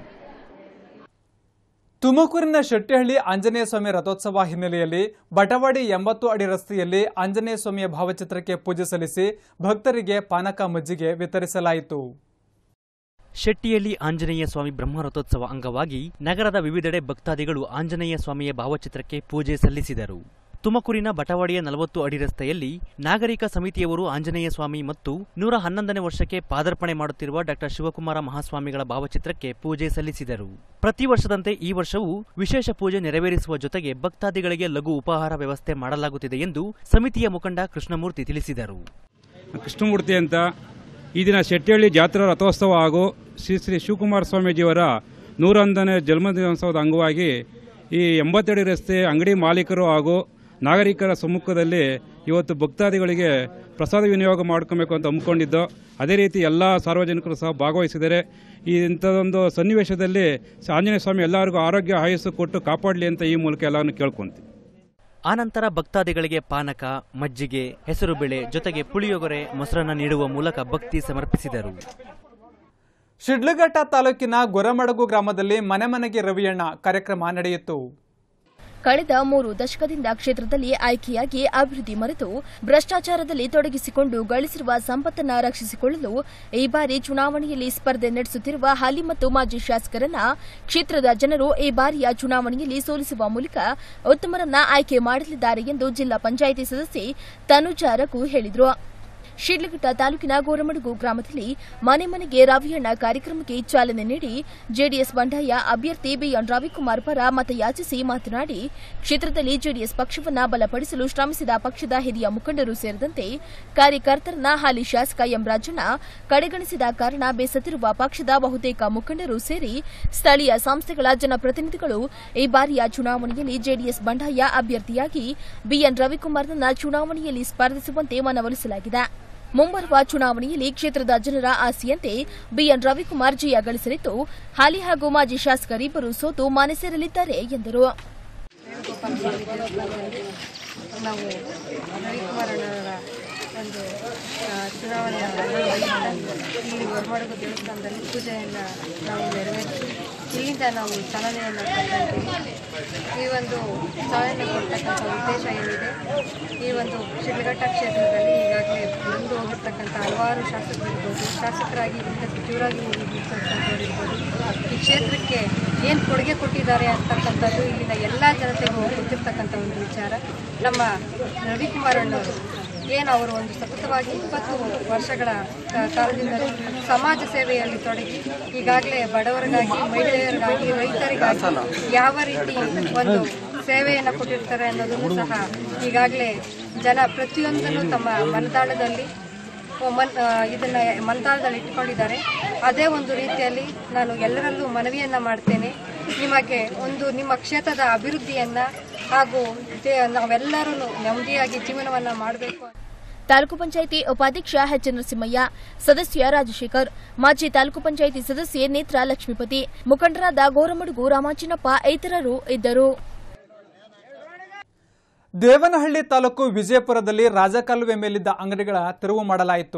ತುಮಕೂರಿನ ಶೆಟ್ಟಿಹಳ್ಳಿ ಆಂಜನೇಯ ಸ್ವಾಮಿ ರಥೋತ್ಸವ ಹಿನ್ನೆಲೆಯಲ್ಲಿ ಬಟವಾಡಿ ಎಂಬತ್ತು ಅಡಿ ರಸ್ತೆಯಲ್ಲಿ ಆಂಜನೇಯ ಸ್ವಾಮಿಯ ಭಾವಚಿತ್ರಕ್ಕೆ ಪೂಜೆ ಸಲ್ಲಿಸಿ ಭಕ್ತರಿಗೆ ಪಾನಕ ಮಜ್ಜಿಗೆ ವಿತರಿಸಲಾಯಿತು ಶೆಟ್ಟಿಯಲ್ಲಿ ಆಂಜನೇಯ ಸ್ವಾಮಿ ಬ್ರಹ್ಮರಥೋತ್ಸವ ಅಂಗವಾಗಿ ನಗರದ ವಿವಿಧೆಡೆ ಭಕ್ತಾದಿಗಳು ಆಂಜನೇಯ ಸ್ವಾಮಿಯ ಭಾವಚಿತ್ರಕ್ಕೆ ಪೂಜೆ ಸಲ್ಲಿಸಿದರು ತುಮಕೂರಿನ ಬಟವಾಡಿಯ ನಲವತ್ತು ಅಡಿ ರಸ್ತೆಯಲ್ಲಿ ನಾಗರಿಕ ಸಮಿತಿಯವರು ಆಂಜನೇಯ ಸ್ವಾಮಿ ಮತ್ತು ನೂರ ಹನ್ನೊಂದನೇ ವರ್ಷಕ್ಕೆ ಪಾದಾರ್ಪಣೆ ಮಾಡುತ್ತಿರುವ ಡಾಕ್ಟರ್ ಶಿವಕುಮಾರ ಮಹಾಸ್ವಾಮಿಗಳ ಭಾವಚಿತ್ರಕ್ಕೆ ಪೂಜೆ ಸಲ್ಲಿಸಿದರು ಪ್ರತಿ ವರ್ಷದಂತೆ ಈ ವರ್ಷವೂ ವಿಶೇಷ ಪೂಜೆ ನೆರವೇರಿಸುವ ಜೊತೆಗೆ ಭಕ್ತಾದಿಗಳಿಗೆ ಲಘು ಉಪಹಾರ ವ್ಯವಸ್ಥೆ ಮಾಡಲಾಗುತ್ತಿದೆ ಎಂದು ಸಮಿತಿಯ ಮುಖಂಡ ಕೃಷ್ಣಮೂರ್ತಿ ತಿಳಿಸಿದರು ಕೃಷ್ಣಮೂರ್ತಿ ಅಂತ ಈ ದಿನ ಶೆಟ್ಟಿಹಳ್ಳಿ ಜಾತ್ರಾ ರಥೋತ್ಸವ ಹಾಗೂ ಶ್ರೀ ಶ್ರೀ ಶಿವಕುಮಾರ ಸ್ವಾಮೀಜಿಯವರ ನೂರೊಂದನೇ ಜನ್ಮದಿನೋತ್ಸವದ ಅಂಗವಾಗಿ ಈ ಎಂಬತ್ತೆರಡು ರಸ್ತೆ ಅಂಗಡಿ ಮಾಲೀಕರು ಹಾಗೂ ನಾಗರಿಕರ ಸಮ್ಮುಖದಲ್ಲಿ ಇವತ್ತು ಭಕ್ತಾದಿಗಳಿಗೆ ಪ್ರಸಾದ ವಿನಿಯೋಗ ಮಾಡ್ಕೊಬೇಕು ಅಂತ ಹಮ್ಮಿಕೊಂಡಿದ್ದು ಅದೇ ರೀತಿ ಎಲ್ಲ ಸಾರ್ವಜನಿಕರು ಸಹ ಭಾಗವಹಿಸಿದ್ದಾರೆ ಈ ಇಂಥದ್ದೊಂದು ಸನ್ನಿವೇಶದಲ್ಲಿ ಆಂಜನೇಯ ಸ್ವಾಮಿ ಎಲ್ಲರಿಗೂ ಆರೋಗ್ಯ ಆಯಸ್ಸು ಕೊಟ್ಟು ಕಾಪಾಡಲಿ ಅಂತ ಈ ಮೂಲಕ ಎಲ್ಲವನ್ನು ಕೇಳ್ಕೊಂತೀವಿ ಆನಂತರ ಭಕ್ತಾದಿಗಳಿಗೆ ಪಾನಕ ಮಜ್ಜಿಗೆ ಹೆಸರುಬೇಳೆ ಜೊತೆಗೆ ಪುಳಿಯೊಗರೆ ಮೊಸರನ್ನ ನೀಡುವ ಮೂಲಕ ಭಕ್ತಿ ಸಮರ್ಪಿಸಿದರು ಶಿಡ್ಲಘಟ್ಟ ತಾಲೂಕಿನ ಗೊರಮಡಗು ಗ್ರಾಮದಲ್ಲಿ ಮನೆ ಮನೆಗೆ ರವಿಯಣ್ಣ ಕಾರ್ಯಕ್ರಮ ನಡೆಯಿತು ಕಳೆದ ಮೂರು ದಶಕದಿಂದ ಕ್ಷೇತ್ರದಲ್ಲಿ ಆಯ್ಕೆಯಾಗಿ ಅಭಿವೃದ್ಧಿ ಮರೆತು ಭ್ರಷ್ಟಾಚಾರದಲ್ಲಿ ತೊಡಗಿಸಿಕೊಂಡು ಗಳಿಸಿರುವ ಸಂಪತ್ತನ್ನ ರಕ್ಷಿಸಿಕೊಳ್ಳಲು ಈ ಬಾರಿ ಚುನಾವಣೆಯಲ್ಲಿ ಸ್ಪರ್ಧೆ ನಡೆಸುತ್ತಿರುವ ಹಾಲಿ ಮತ್ತು ಮಾಜಿ ಶಾಸಕರನ್ನ ಕ್ಷೇತ್ರದ ಜನರು ಈ ಬಾರಿಯ ಚುನಾವಣೆಯಲ್ಲಿ ಸೋಲಿಸುವ ಮೂಲಕ ಉತ್ತಮರನ್ನ ಆಯ್ಕೆ ಮಾಡಲಿದ್ದಾರೆ ಎಂದು ಜಿಲ್ಲಾ ಪಂಚಾಯಿತಿ ಸದಸ್ಯೆ ತನುಜಾ ರಘು ಹೇಳಿದರು ಶಿಡ್ಲಘಟ್ಟ ತಾಲೂಕಿನ ಗೋರಮಡುಗು ಗ್ರಾಮದಲ್ಲಿ ಮನೆ ಮನೆಗೆ ರವಿಯಣ್ಣ ಕಾರ್ಯಕ್ರಮಕ್ಕೆ ಚಾಲನೆ ನೀಡಿ ಜೆಡಿಎಸ್ ಬಂಡಾಯ ಅಭ್ಯರ್ಥಿ ಬಿಎನ್ ರವಿಕುಮಾರ್ ಪರ ಮತಯಾಚಿಸಿ ಮಾತನಾಡಿ ಕ್ಷೇತ್ರದಲ್ಲಿ ಜೆಡಿಎಸ್ ಪಕ್ಷವನ್ನ ಬಲಪಡಿಸಲು ಶ್ರಮಿಸಿದ ಪಕ್ಷದ ಹಿರಿಯ ಮುಖಂಡರು ಸೇರಿದಂತೆ ಕಾರ್ಯಕರ್ತರನ್ನ ಹಾಲಿ ಶಾಸಕ ಎಂ ರಾಜಣ್ಣ ಕಡೆಗಣಿಸಿದ ಕಾರಣ ಬೇಸತ್ತಿರುವ ಪಕ್ಷದ ಬಹುತೇಕ ಮುಖಂಡರು ಸೇರಿ ಸ್ಥಳೀಯ ಸಂಸ್ಥೆಗಳ ಜನಪ್ರತಿನಿಧಿಗಳು ಈ ಬಾರಿಯ ಚುನಾವಣೆಯಲ್ಲಿ ಜೆಡಿಎಸ್ ಬಂಡಾಯ ಅಭ್ಯರ್ಥಿಯಾಗಿ ಬಿಎನ್ ರವಿಕುಮಾರ್ನನ್ನ ಚುನಾವಣೆಯಲ್ಲಿ ಸ್ಪರ್ಧಿಸುವಂತೆ ಮನವೊಲಿಸಲಾಗಿದೆ ಮುಂಬರುವ ಚುನಾವಣೆಯಲ್ಲಿ ಕ್ಷೇತ್ರದ ಜನರ ಆಸೆಯಂತೆ ಬಿಎನ್ ರವಿಕುಮಾರ್ ಜಯ ಗಳಿಸಲಿದ್ದು ಹಾಲಿ ಹಾಗೂ ಮಾಜಿ ಶಾಸಕರಿಬ್ಬರು ಸೋತು ಮನೆ ಸೇರಲಿದ್ದಾರೆ ಎಂದರು ನಾವು ರವಿಕುಮಾರ್ ಅಣ್ಣವರ ಒಂದು ಆ, ಚುನಾವಣೆಯನ್ನು ಇಲ್ಲಿ ಹೊರಮಾಡುವ ದೇವಸ್ಥಾನದಲ್ಲಿ ಪೂಜೆಯನ್ನು ನಾವು ನೆರವೇರಿಸಿ ಇಲ್ಲಿಂದ ನಾವು ಚಾಲನೆಯನ್ನು ಕೊಟ್ಟಿದ್ದೀವಿ ಈ ಒಂದು ಚಾಲನೆ ಕೊಡ್ತಕ್ಕಂಥ ಉದ್ದೇಶ ಏನಿದೆ ಈ ಒಂದು ಶಿಡ್ಲಘಟ್ಟ ಕ್ಷೇತ್ರದಲ್ಲಿ ಈಗಾಗಲೇ ಮುಂದೆ ಹೋಗಿರ್ತಕ್ಕಂಥ ಹಲವಾರು ಶಾಸಕರಿರ್ಬೋದು ಶಾಸಕರಾಗಿ ಇಲ್ಲಿಂದ ಸಚಿವರಾಗಿ ಹೋಗಿರ್ತಕ್ಕಂಥವ್ರಿರ್ಬೋದು ಈ ಕ್ಷೇತ್ರಕ್ಕೆ ಏನು ಕೊಡುಗೆ ಕೊಟ್ಟಿದ್ದಾರೆ ಅಂತಕ್ಕಂಥದ್ದು ಇಲ್ಲಿನ ಎಲ್ಲ ಜನತೆಗೂ ಗೊತ್ತಿರ್ತಕ್ಕಂಥ ಒಂದು ವಿಚಾರ ನಮ್ಮ ರವಿಕುಮಾರ್ ಅಣ್ಣವರು ಏನು ಅವರು ಒಂದು ಸತತವಾಗಿ ಇಪ್ಪತ್ತು ವರ್ಷಗಳ ಆ, ಕಾಲದಿಂದ ಸಮಾಜ ಸೇವೆಯಲ್ಲಿ ತೊಡಗಿ ಈಗಾಗಲೇ ಬಡವರಿಗಾಗಿ ಮಹಿಳೆಯರಿಗಾಗಿ ರೈತರಿಗಾಗಿ ಯಾವ ರೀತಿ ಒಂದು ಸೇವೆಯನ್ನು ಕೊಟ್ಟಿರ್ತಾರೆ ಅನ್ನೋದನ್ನು ಸಹ ಈಗಾಗಲೇ ಜನ ಪ್ರತಿಯೊಂದನ್ನು ತಮ್ಮ ಮನದಾಳದಲ್ಲಿ ಮನ್ ಆ, ಇದನ್ನ ಮನದಾಳದಲ್ಲಿ ಇಟ್ಕೊಂಡಿದ್ದಾರೆ ಅದೇ ಒಂದು ರೀತಿಯಲ್ಲಿ ನಾನು ಎಲ್ಲರಲ್ಲೂ ಮನವಿಯನ್ನ ಮಾಡ್ತೇನೆ ನಿಮಗೆ ಒಂದು ನಿಮ್ಮ ಕ್ಷೇತ್ರದ ಅಭಿವೃದ್ಧಿಯನ್ನ ಹಾಗೂ ದೇ- ನಾವೆಲ್ಲರೂ ನೆಮ್ಮದಿಯಾಗಿ ಜೀವನವನ್ನ ಮಾಡಬೇಕು ತಾಲೂಕು ಪಂಚಾಯಿತಿ ಉಪಾಧ್ಯಕ್ಷ ಎಚ್ ನರಸಿಂಹಯ್ಯ ಸದಸ್ಯ ರಾಜಶೇಖರ್ ಮಾಜಿ ತಾಲೂಕು ಪಂಚಾಯಿತಿ ಸದಸ್ಯೆ ನೇತ್ರ ಲಕ್ಷ್ಮೀಪತಿ ಮುಖಂಡರಾದ ಗೋರಮಡುಗು ರಾಮಾಂಜಿನಪ್ಪ ಇತರರು ಇದ್ದರು ದೇವನಹಳ್ಳಿ ತಾಲೂಕು ವಿಜಯಪುರದಲ್ಲಿ ರಾಜಕಾಲುವೆ ಮೇಲಿದ್ದ ಅಂಗಡಿಗಳ ತೆರವು ಮಾಡಲಾಯಿತು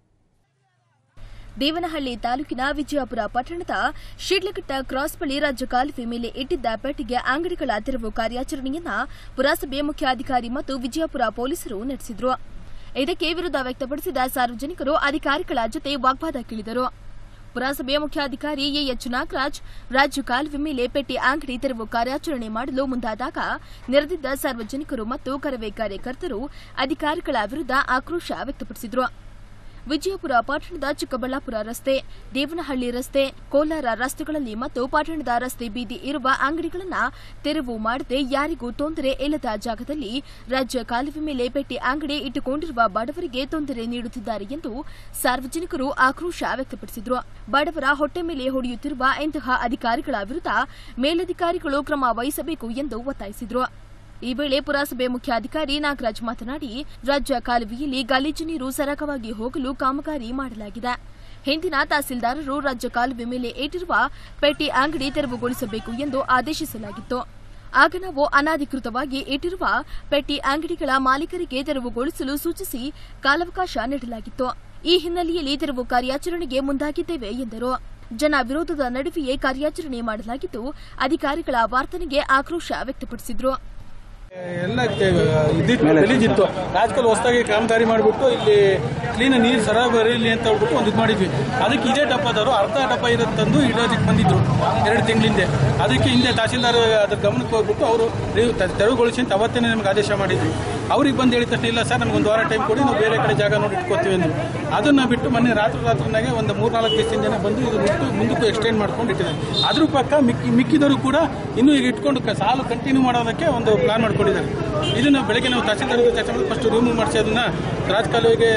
ದೇವನಹಳ್ಳಿ ತಾಲೂಕಿನ ವಿಜಯಪುರ ಪಟ್ಟಣದ ಶಿಡ್ಲಘಟ್ಟ ಕ್ರಾಸ್ ಬಳಿ ರಾಜ್ಯ ಕಾಲುವೆ ಮೇಲೆ ಇಟ್ಟಿದ್ದ ಪೆಟ್ಟಿಗೆ ಅಂಗಡಿಗಳ ತೆರವು ಕಾರ್ಯಾಚರಣೆಯನ್ನ ಪುರಸಭೆ ಮುಖ್ಯಾಧಿಕಾರಿ ಮತ್ತು ವಿಜಯಪುರ ಪೊಲೀಸರು ನಡೆಸಿದ್ರು ಇದಕ್ಕೆ ವಿರೋಧ ವ್ಯಕ್ತಪಡಿಸಿದ ಸಾರ್ವಜನಿಕರು ಅಧಿಕಾರಿಗಳ ಜೊತೆ ವಾಗ್ವಾದಕ್ಕಿಳಿದರು ಪುರಸಭೆ ಮುಖ್ಯಾಧಿಕಾರಿ ಎಎಚ್ ನಾಗರಾಜ್ ರಾಜ್ಯ ಕಾಲುವೆ ಮೇಲೆ ಪೆಟ್ಟಿ ಅಂಗಡಿ ತೆರವು ಕಾರ್ಯಾಚರಣೆ ಮಾಡಲು ಮುಂದಾದಾಗ ನೆರೆದಿದ್ದ ಸಾರ್ವಜನಿಕರು ಮತ್ತು ಕರವೇ ಕಾರ್ಯಕರ್ತರು ಅಧಿಕಾರಿಗಳ ವಿರುದ್ಧ ಆಕ್ರೋಶ ವ್ಯಕ್ತಪಡಿಸಿದರು ವಿಜಯಪುರ ಪಟ್ಟಣದ ಚಿಕ್ಕಬಳ್ಳಾಪುರ ರಸ್ತೆ ದೇವನಹಳ್ಳಿ ರಸ್ತೆ ಕೋಲಾರ ರಸ್ತೆಗಳಲ್ಲಿ ಮತ್ತು ಪಟ್ಟಣದ ರಸ್ತೆ ಬೀದಿ ಇರುವ ಅಂಗಡಿಗಳನ್ನ ತೆರವು ಮಾಡದೆ ಯಾರಿಗೂ ತೊಂದರೆ ಇಲ್ಲದ ಜಾಗದಲ್ಲಿ ರಾಜ್ಯ ಕಾಲುವೆ ಮೇಲೆ ಪೆಟ್ಟಿ ಅಂಗಡಿ ಇಟ್ಟುಕೊಂಡಿರುವ ಬಡವರಿಗೆ ತೊಂದರೆ ನೀಡುತ್ತಿದ್ದಾರೆ ಎಂದು ಸಾರ್ವಜನಿಕರು ಆಕ್ರೋಶ ವ್ಯಕ್ತಪಡಿಸಿದರು ಬಡವರ ಹೊಟ್ಟೆ ಮೇಲೆ ಹೊಡೆಯುತ್ತಿರುವ ಇಂತಹ ಅಧಿಕಾರಿಗಳ ವಿರುದ್ಧ ಮೇಲಧಿಕಾರಿಗಳು ಕ್ರಮ ವಹಿಸಬೇಕು ಎಂದು ಒತ್ತಾಯಿಸಿದರು ಈ ವೇಳೆ ಪುರಸಭೆ ಮುಖ್ಯಾಧಿಕಾರಿ ನಾಗರಾಜ್ ಮಾತನಾಡಿ ರಾಜ್ಯ ಕಾಲುವೆಯಲ್ಲಿ ಗಲೀಜು ನೀರು ಸರಾಗವಾಗಿ ಹೋಗಲು ಕಾಮಗಾರಿ ಮಾಡಲಾಗಿದೆ ಹಿಂದಿನ ತಹಸೀಲ್ದಾರರು ರಾಜ್ಯ ಕಾಲುವೆ ಮೇಲೆ ಇಟ್ಟಿರುವ ಪೆಟ್ಟಿ ಅಂಗಡಿ ತೆರವುಗೊಳಿಸಬೇಕು ಎಂದು ಆದೇಶಿಸಲಾಗಿತ್ತು ಆಗ ನಾವು ಅನಾಧಿಕೃತವಾಗಿ ಇಟ್ಟಿರುವ ಪೆಟ್ಟಿ ಅಂಗಡಿಗಳ ಮಾಲೀಕರಿಗೆ ತೆರವುಗೊಳಿಸಲು ಸೂಚಿಸಿ ಕಾಲಾವಕಾಶ ನೀಡಲಾಗಿತ್ತು ಈ ಹಿನ್ನೆಲೆಯಲ್ಲಿ ತೆರವು ಕಾರ್ಯಾಚರಣೆಗೆ ಮುಂದಾಗಿದ್ದೇವೆ ಎಂದರು ಜನ ವಿರೋಧದ ನಡುವೆಯೇ ಕಾರ್ಯಾಚರಣೆ ಮಾಡಲಾಗಿದ್ದು ಅಧಿಕಾರಿಗಳ ವರ್ತನೆಗೆ ಆಕ್ರೋಶ ವ್ಯಕ್ತಪಡಿಸಿದ್ರು ಎಲ್ಲ ಇದ್ದಿತ್ತು ಗಲೀಜಿತ್ತು ರಾಜಕಾಲ ಹೊಸದಾಗಿ ಕಾಮಗಾರಿ ಮಾಡಿಬಿಟ್ಟು ಇಲ್ಲಿ ಕ್ಲೀನ್ ನೀರು ಸರಾಗ ಬರಲಿ ಅಂತ ಹೇಳ್ಬಿಟ್ಟು ಒಂದು ಇದು ಮಾಡಿದ್ವಿ ಅದಕ್ಕೆ ಇದೇ ಡಬ್ಬದವರು ಅರ್ಧ ಡಬ್ಬ ಇರೋದು ತಂದು ಇಡೋದಕ್ಕೆ ಬಂದಿದ್ರು ಎರಡು ತಿಂಗಳಿಂದೆ ಅದಕ್ಕೆ ಹಿಂದೆ ತಹಸೀಲ್ದಾರ್ ಅದ್ರ ಗಮನಕ್ಕೆ ಹೋಗ್ಬಿಟ್ಟು ಅವರು ನೀವು ತ- ತೆರವುಗೊಳಿಸಿ ಅಂತ ಅವತ್ತೇ ನಮ್ಗೆ ಆದೇಶ ಮಾಡಿದ್ರು ಅವ್ರಿಗೆ ಬಂದು ಹೇಳಿದ ತಕ್ಷಣ ಇಲ್ಲ ಸರ್ ನಮ್ಗೆ ಒಂದು ವಾರ ಟೈಮ್ ಕೊಡಿ ನಾವು ಬೇರೆ ಕಡೆ ಜಾಗ ನೋಡಿ ಇಟ್ಕೋತೀವಿ ಅಂದ್ರು ಅದನ್ನ ಬಿಟ್ಟು ಮೊನ್ನೆ ರಾತ್ರಿ ರಾತ್ರಿನಾಗೆ ಒಂದು ಮೂರ್ನಾಲ್ಕು ದಿವಸದಿಂದ ಜನ ಬಂದು ಇದು ಬಿಟ್ಟು ಮುಂದಕ್ಕೂ ಎಕ್ಸ್ಟೆಂಡ್ ಮಾಡ್ಕೊಂಡು ಇಟ್ಟಿದ್ದಾರೆ ಅದ್ರ ಪಕ್ಕ ಮಿಕ್ಕಿ ಮಿಕ್ಕಿದವರು ಕೂಡ ಇನ್ನೂ ಈಗ ಇಟ್ಕೊಂಡು ಕ- ಸಾಲು ಕಂಟಿನ್ಯೂ ಮಾಡೋದಕ್ಕೆ ಒಂದು ಪ್ಲಾನ್ ಮಾಡ್ಕೊಂಡಿದ್ದಾರೆ ಇದನ್ನ ಬೆಳಗ್ಗೆ ನಾವು ತಹಸೀಲ್ದಾರ್ ಚರ್ಚೆ ಮಾಡಿ ಫಸ್ಟ್ ರಿಮೂವ್ ಮಾಡಿಸಿ ಅದನ್ನ ರಾಜಕಾಲುವೆಗೆ ನೀರು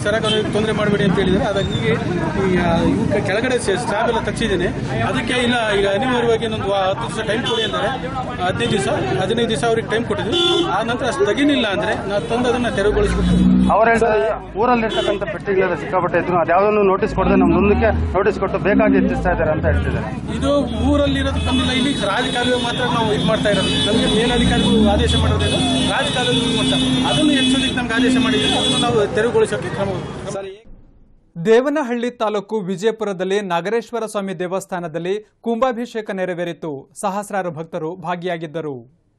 ಸರಕಾರ ತೊಂದರೆ ಮಾಡಬೇಡಿ ಅಂತ ಹೇಳಿದ್ದಾರೆ ಅದಕ್ಕೆ ಈಗ ಇವ್ಕ ಕೆಳಗಡೆ ಸ್ಟಾಫ್ ಎಲ್ಲ ತಗ್ಸಿದ್ದೇನೆ ಅದಕ್ಕೆ ಇಲ್ಲ ಈಗ ಅನಿವಾರ್ಯವಾಗಿ ಇನ್ನೊಂದು ವಾ- ಹತ್ತು ದಿವಸ ಟೈಮ್ ಕೊಡಿ ಅಂತಾರೆ ಹದಿನೈದು ದಿವಸ ಹದಿನೈದು ದಿವಸ ಅವ್ರಿಗೆ ಟೈಮ್ ಕೊಟ್ಟಿದ್ವಿ ಆ ನಂತರ ಅಷ್ಟು ತೆಗಿನಿಲ್ಲ ಅಂದ್ರೆ ನಾವು ತಂದು ಅದನ್ನ ತೆರವುಗೊಳಿಸ್ಬಿಟ್ಟು ಅವ್ರು ಹೇಳ್ತಾರೆ ಊರಲ್ಲಿರ್ತಕ್ಕಂಥ ಪೆಟ್ಟಿಗೆಲ್ಲ ಸಿಕ್ಕಾಪಟ್ಟೆ ಇದ್ರು ಅದ್ಯಾವುದನ್ನು ನೋಟಿಸ್ ಕೊಡದೆ ನಮ್ಮ ಮುಂದಕ್ಕೆ ನೋಟಿಸ್ ಕೊಟ್ಟು ಬೇಕಾಗಿ ಹೆಚ್ಚಿಸ್ತಾ ಇದ್ದಾರೆ ಅಂತ ಹೇಳ್ತಿದ್ದಾರೆ ಇದು ಊರಲ್ಲಿ ಇರೋದು ಬಂದಿಲ್ಲ ಇಲ್ಲಿ ರಾಜಕಾಲುವೆ ಮಾತ್ರ ನಾವು ಇದು ಮಾಡ್ತಾ ಇರೋದು ನಮಗೆ ಮೇಲಧಿಕಾರಿಗಳು ಆದೇಶ ಮಾಡೋದಿಲ್ಲ ರಾಜಕಾಲುವೆ use ಮಾಡ್ತಾರೆ ಅದನ್ನು ಹೆಚ್ಚೋದಕ್ಕೆ ನಮ್ಗೆ ಆದೇಶ ಮಾಡಿದ್ದೀವಿ ಅದನ್ನು ನಾವು ತೆರವುಗೊಳಿಸೋಕೆ ಕ್ರಮ ದೇವನಹಳ್ಳಿ ತಾಲೂಕು ವಿಜಯಪುರದಲ್ಲಿ ನಾಗರೇಶ್ವರ ಸ್ವಾಮಿ ದೇವಸ್ಥಾನದಲ್ಲಿ ಕುಂಭಾಭಿಷೇಕ ನೆರವೇರಿತು ಸಹಸ್ರಾರು ಭಕ್ತರು ಭಾಗಿಯಾಗಿದ್ದರು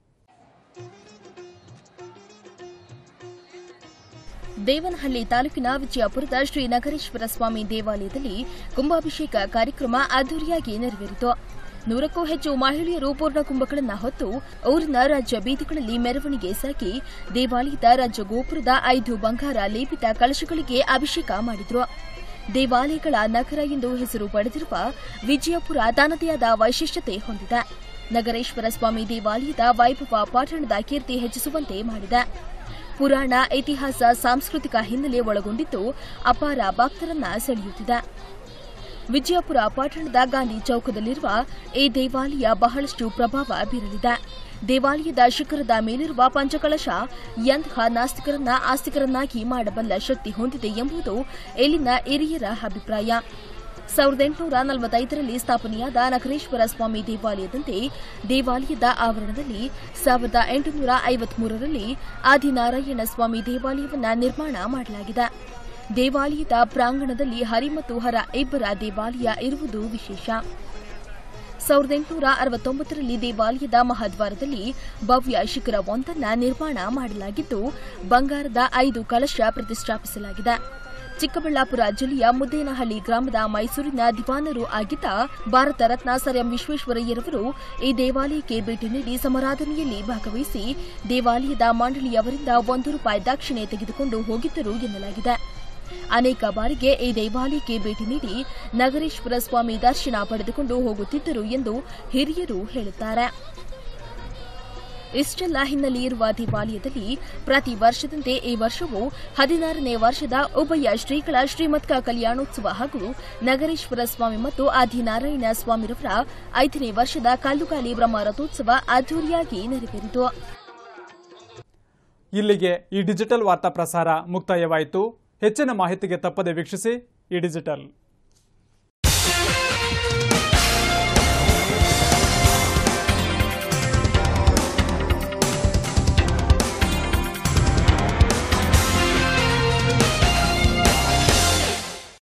ದೇವನಹಳ್ಳಿ ತಾಲೂಕಿನ ವಿಜಯಪುರದ ಶ್ರೀ ನಗರೇಶ್ವರ ಸ್ವಾಮಿ ದೇವಾಲಯದಲ್ಲಿ ಕುಂಭಾಭಿಷೇಕ ಕಾರ್ಯಕ್ರಮ ಅದ್ದೂರಿಯಾಗಿ ನೆರವೇರಿತು ನೂರಕ್ಕೂ ಹೆಚ್ಚು ಮಹಿಳೆಯರು ಪೂರ್ಣ ಕುಂಭಗಳನ್ನು ಹೊತ್ತು ಊರಿನ ರಾಜ್ಯ ಬೀದಿಗಳಲ್ಲಿ ಮೆರವಣಿಗೆ ಸಾಗಿ ದೇವಾಲಯದ ರಾಜ್ಯ ಗೋಪುರದ ಐದು ಬಂಗಾರ ಲೇಪಿತ ಕಳಶಗಳಿಗೆ ಅಭಿಷೇಕ ಮಾಡಿದ್ರು ದೇವಾಲಯಗಳ ನಗರ ಎಂದು ಹೆಸರು ಪಡೆದಿರುವ ವಿಜಯಪುರ ತನ್ನದೇ ಆದ ವೈಶಿಷ್ಟ್ಯತೆ ಹೊಂದಿದೆ ನಗರೇಶ್ವರ ಸ್ವಾಮಿ ದೇವಾಲಯದ ವೈಭವ ಪಟ್ಟಣದ ಕೀರ್ತಿ ಹೆಚ್ಚಿಸುವಂತೆ ಮಾಡಿದೆ ಪುರಾಣ ಇತಿಹಾಸ ಸಾಂಸ್ಕೃತಿಕ ಹಿನ್ನೆಲೆ ಒಳಗೊಂಡಿದ್ದು ಅಪಾರ ಭಕ್ತರನ್ನ ಸೆಳೆಯುತ್ತಿದೆ ವಿಜಯಪುರ ಪಟ್ಟಣದ ಗಾಂಧಿ ಚೌಕದಲ್ಲಿರುವ ಈ ದೇವಾಲಯ ಬಹಳಷ್ಟು ಪ್ರಭಾವ ಬೀರಲಿದೆ ದೇವಾಲಯದ ಶಿಖರದ ಮೇಲಿರುವ ಪಂಚಕಳಶ ಎಂತಹ ನಾಸ್ತಿಕರನ್ನ ಆಸ್ತಿಕರನ್ನಾಗಿ ಮಾಡಬಲ್ಲ ಶಕ್ತಿ ಹೊಂದಿದೆ ಎಂಬುದು ಇಲ್ಲಿನ ಹಿರಿಯರ ಅಭಿಪ್ರಾಯ ಸಾವಿರದ ಎಂಟುನೂರ ನಲವತ್ತೈದರಲ್ಲಿ ಸ್ಥಾಪನೆಯಾದ ನಗರೇಶ್ವರ ಸ್ವಾಮಿ ದೇವಾಲಯದಂತೆ ದೇವಾಲಯದ ಆವರಣದಲ್ಲಿ ಸಾವಿರದ ಎಂಟುನೂರ ಐವತ್ಮೂರರಲ್ಲಿ ಆದಿನಾರಾಯಣ ಸ್ವಾಮಿ ದೇವಾಲಯವನ್ನ ನಿರ್ಮಾಣ ಮಾಡಲಾಗಿದೆ ದೇವಾಲಯದ ಪ್ರಾಂಗಣದಲ್ಲಿ ಹರಿ ಮತ್ತು ಹರ ಇಬ್ಬರ ದೇವಾಲಯ ಇರುವುದು ವಿಶೇಷ ಸಾವಿರದ ಎಂಟುನೂರ ಅರವತ್ತೊಂಬತ್ತರಲ್ಲಿ ದೇವಾಲಯದ ಮಹಾದ್ವಾರದಲ್ಲಿ ಭವ್ಯ ಶಿಖರವೊಂದನ್ನ ನಿರ್ಮಾಣ ಮಾಡಲಾಗಿದ್ದು ಬಂಗಾರದ ಐದು ಕಲಶ ಪ್ರತಿಷ್ಠಾಪಿಸಲಾಗಿದೆ ಚಿಕ್ಕಬಳ್ಳಾಪುರ ಜಿಲ್ಲೆಯ ಮುದ್ದೇನಹಳ್ಳಿ ಗ್ರಾಮದ ಮೈಸೂರಿನ ದಿವಾನರು ಆಗಿದ್ದ ಭಾರತ ರತ್ನ ಸರ್ ಎಂ ವಿಶ್ವೇಶ್ವರಯ್ಯರವರು ಈ ದೇವಾಲಯಕ್ಕೆ ಭೇಟಿ ನೀಡಿ ಸಮರಾಧನೆಯಲ್ಲಿ ಭಾಗವಹಿಸಿ ದೇವಾಲಯದ ಮಂಡಳಿಯವರಿಂದ ಒಂದು ರೂಪಾಯಿ ದಕ್ಷಿಣೆ ತೆಗೆದುಕೊಂಡು ಹೋಗಿದ್ದರು ಎನ್ನಲಾಗಿದೆ ಅನೇಕ ಬಾರಿಗೆ ಈ ದೇವಾಲಯಕ್ಕೆ ಭೇಟಿ ನೀಡಿ ನಗರೇಶ್ವರ ಸ್ವಾಮಿ ದರ್ಶನ ಪಡೆದುಕೊಂಡು ಹೋಗುತ್ತಿದ್ದರು ಎಂದು ಹಿರಿಯರು ಹೇಳುತ್ತಾರೆ ಇಷ್ಟೆಲ್ಲ ಹಿನ್ನೆಲೆ ಇರುವ ದೇವಾಲಯದಲ್ಲಿ ಪ್ರತಿ ವರ್ಷದಂತೆ ಈ ವರ್ಷವೂ ಹದಿನಾರನೇ ವರ್ಷದ ಉಭಯ ಶ್ರೀಗಳ ಶ್ರೀಮತ್ಕ ಕಲ್ಯಾಣೋತ್ಸವ ಹಾಗೂ ನಗರೇಶ್ವರ ಸ್ವಾಮಿ ಮತ್ತು ಆದಿನಾರಾಯಣ ಸ್ವಾಮಿರವರ ಐದನೇ ವರ್ಷದ ಕಲ್ಲುಗಾಲಿ ಬ್ರಹ್ಮ ರಥೋತ್ಸವ ಅದ್ದೂರಿಯಾಗಿ ನೆರವೇರಿತು ಇಲ್ಲಿಗೆ ಈ ಡಿಜಿಟಲ್ ವಾರ್ತಾ ಪ್ರಸಾರ ಮುಕ್ತಾಯವಾಯಿತು ಹೆಚ್ಚಿನ ಮಾಹಿತಿಗೆ ತಪ್ಪದೆ ವೀಕ್ಷಿಸಿ ಈ ಡಿಜಿಟಲ್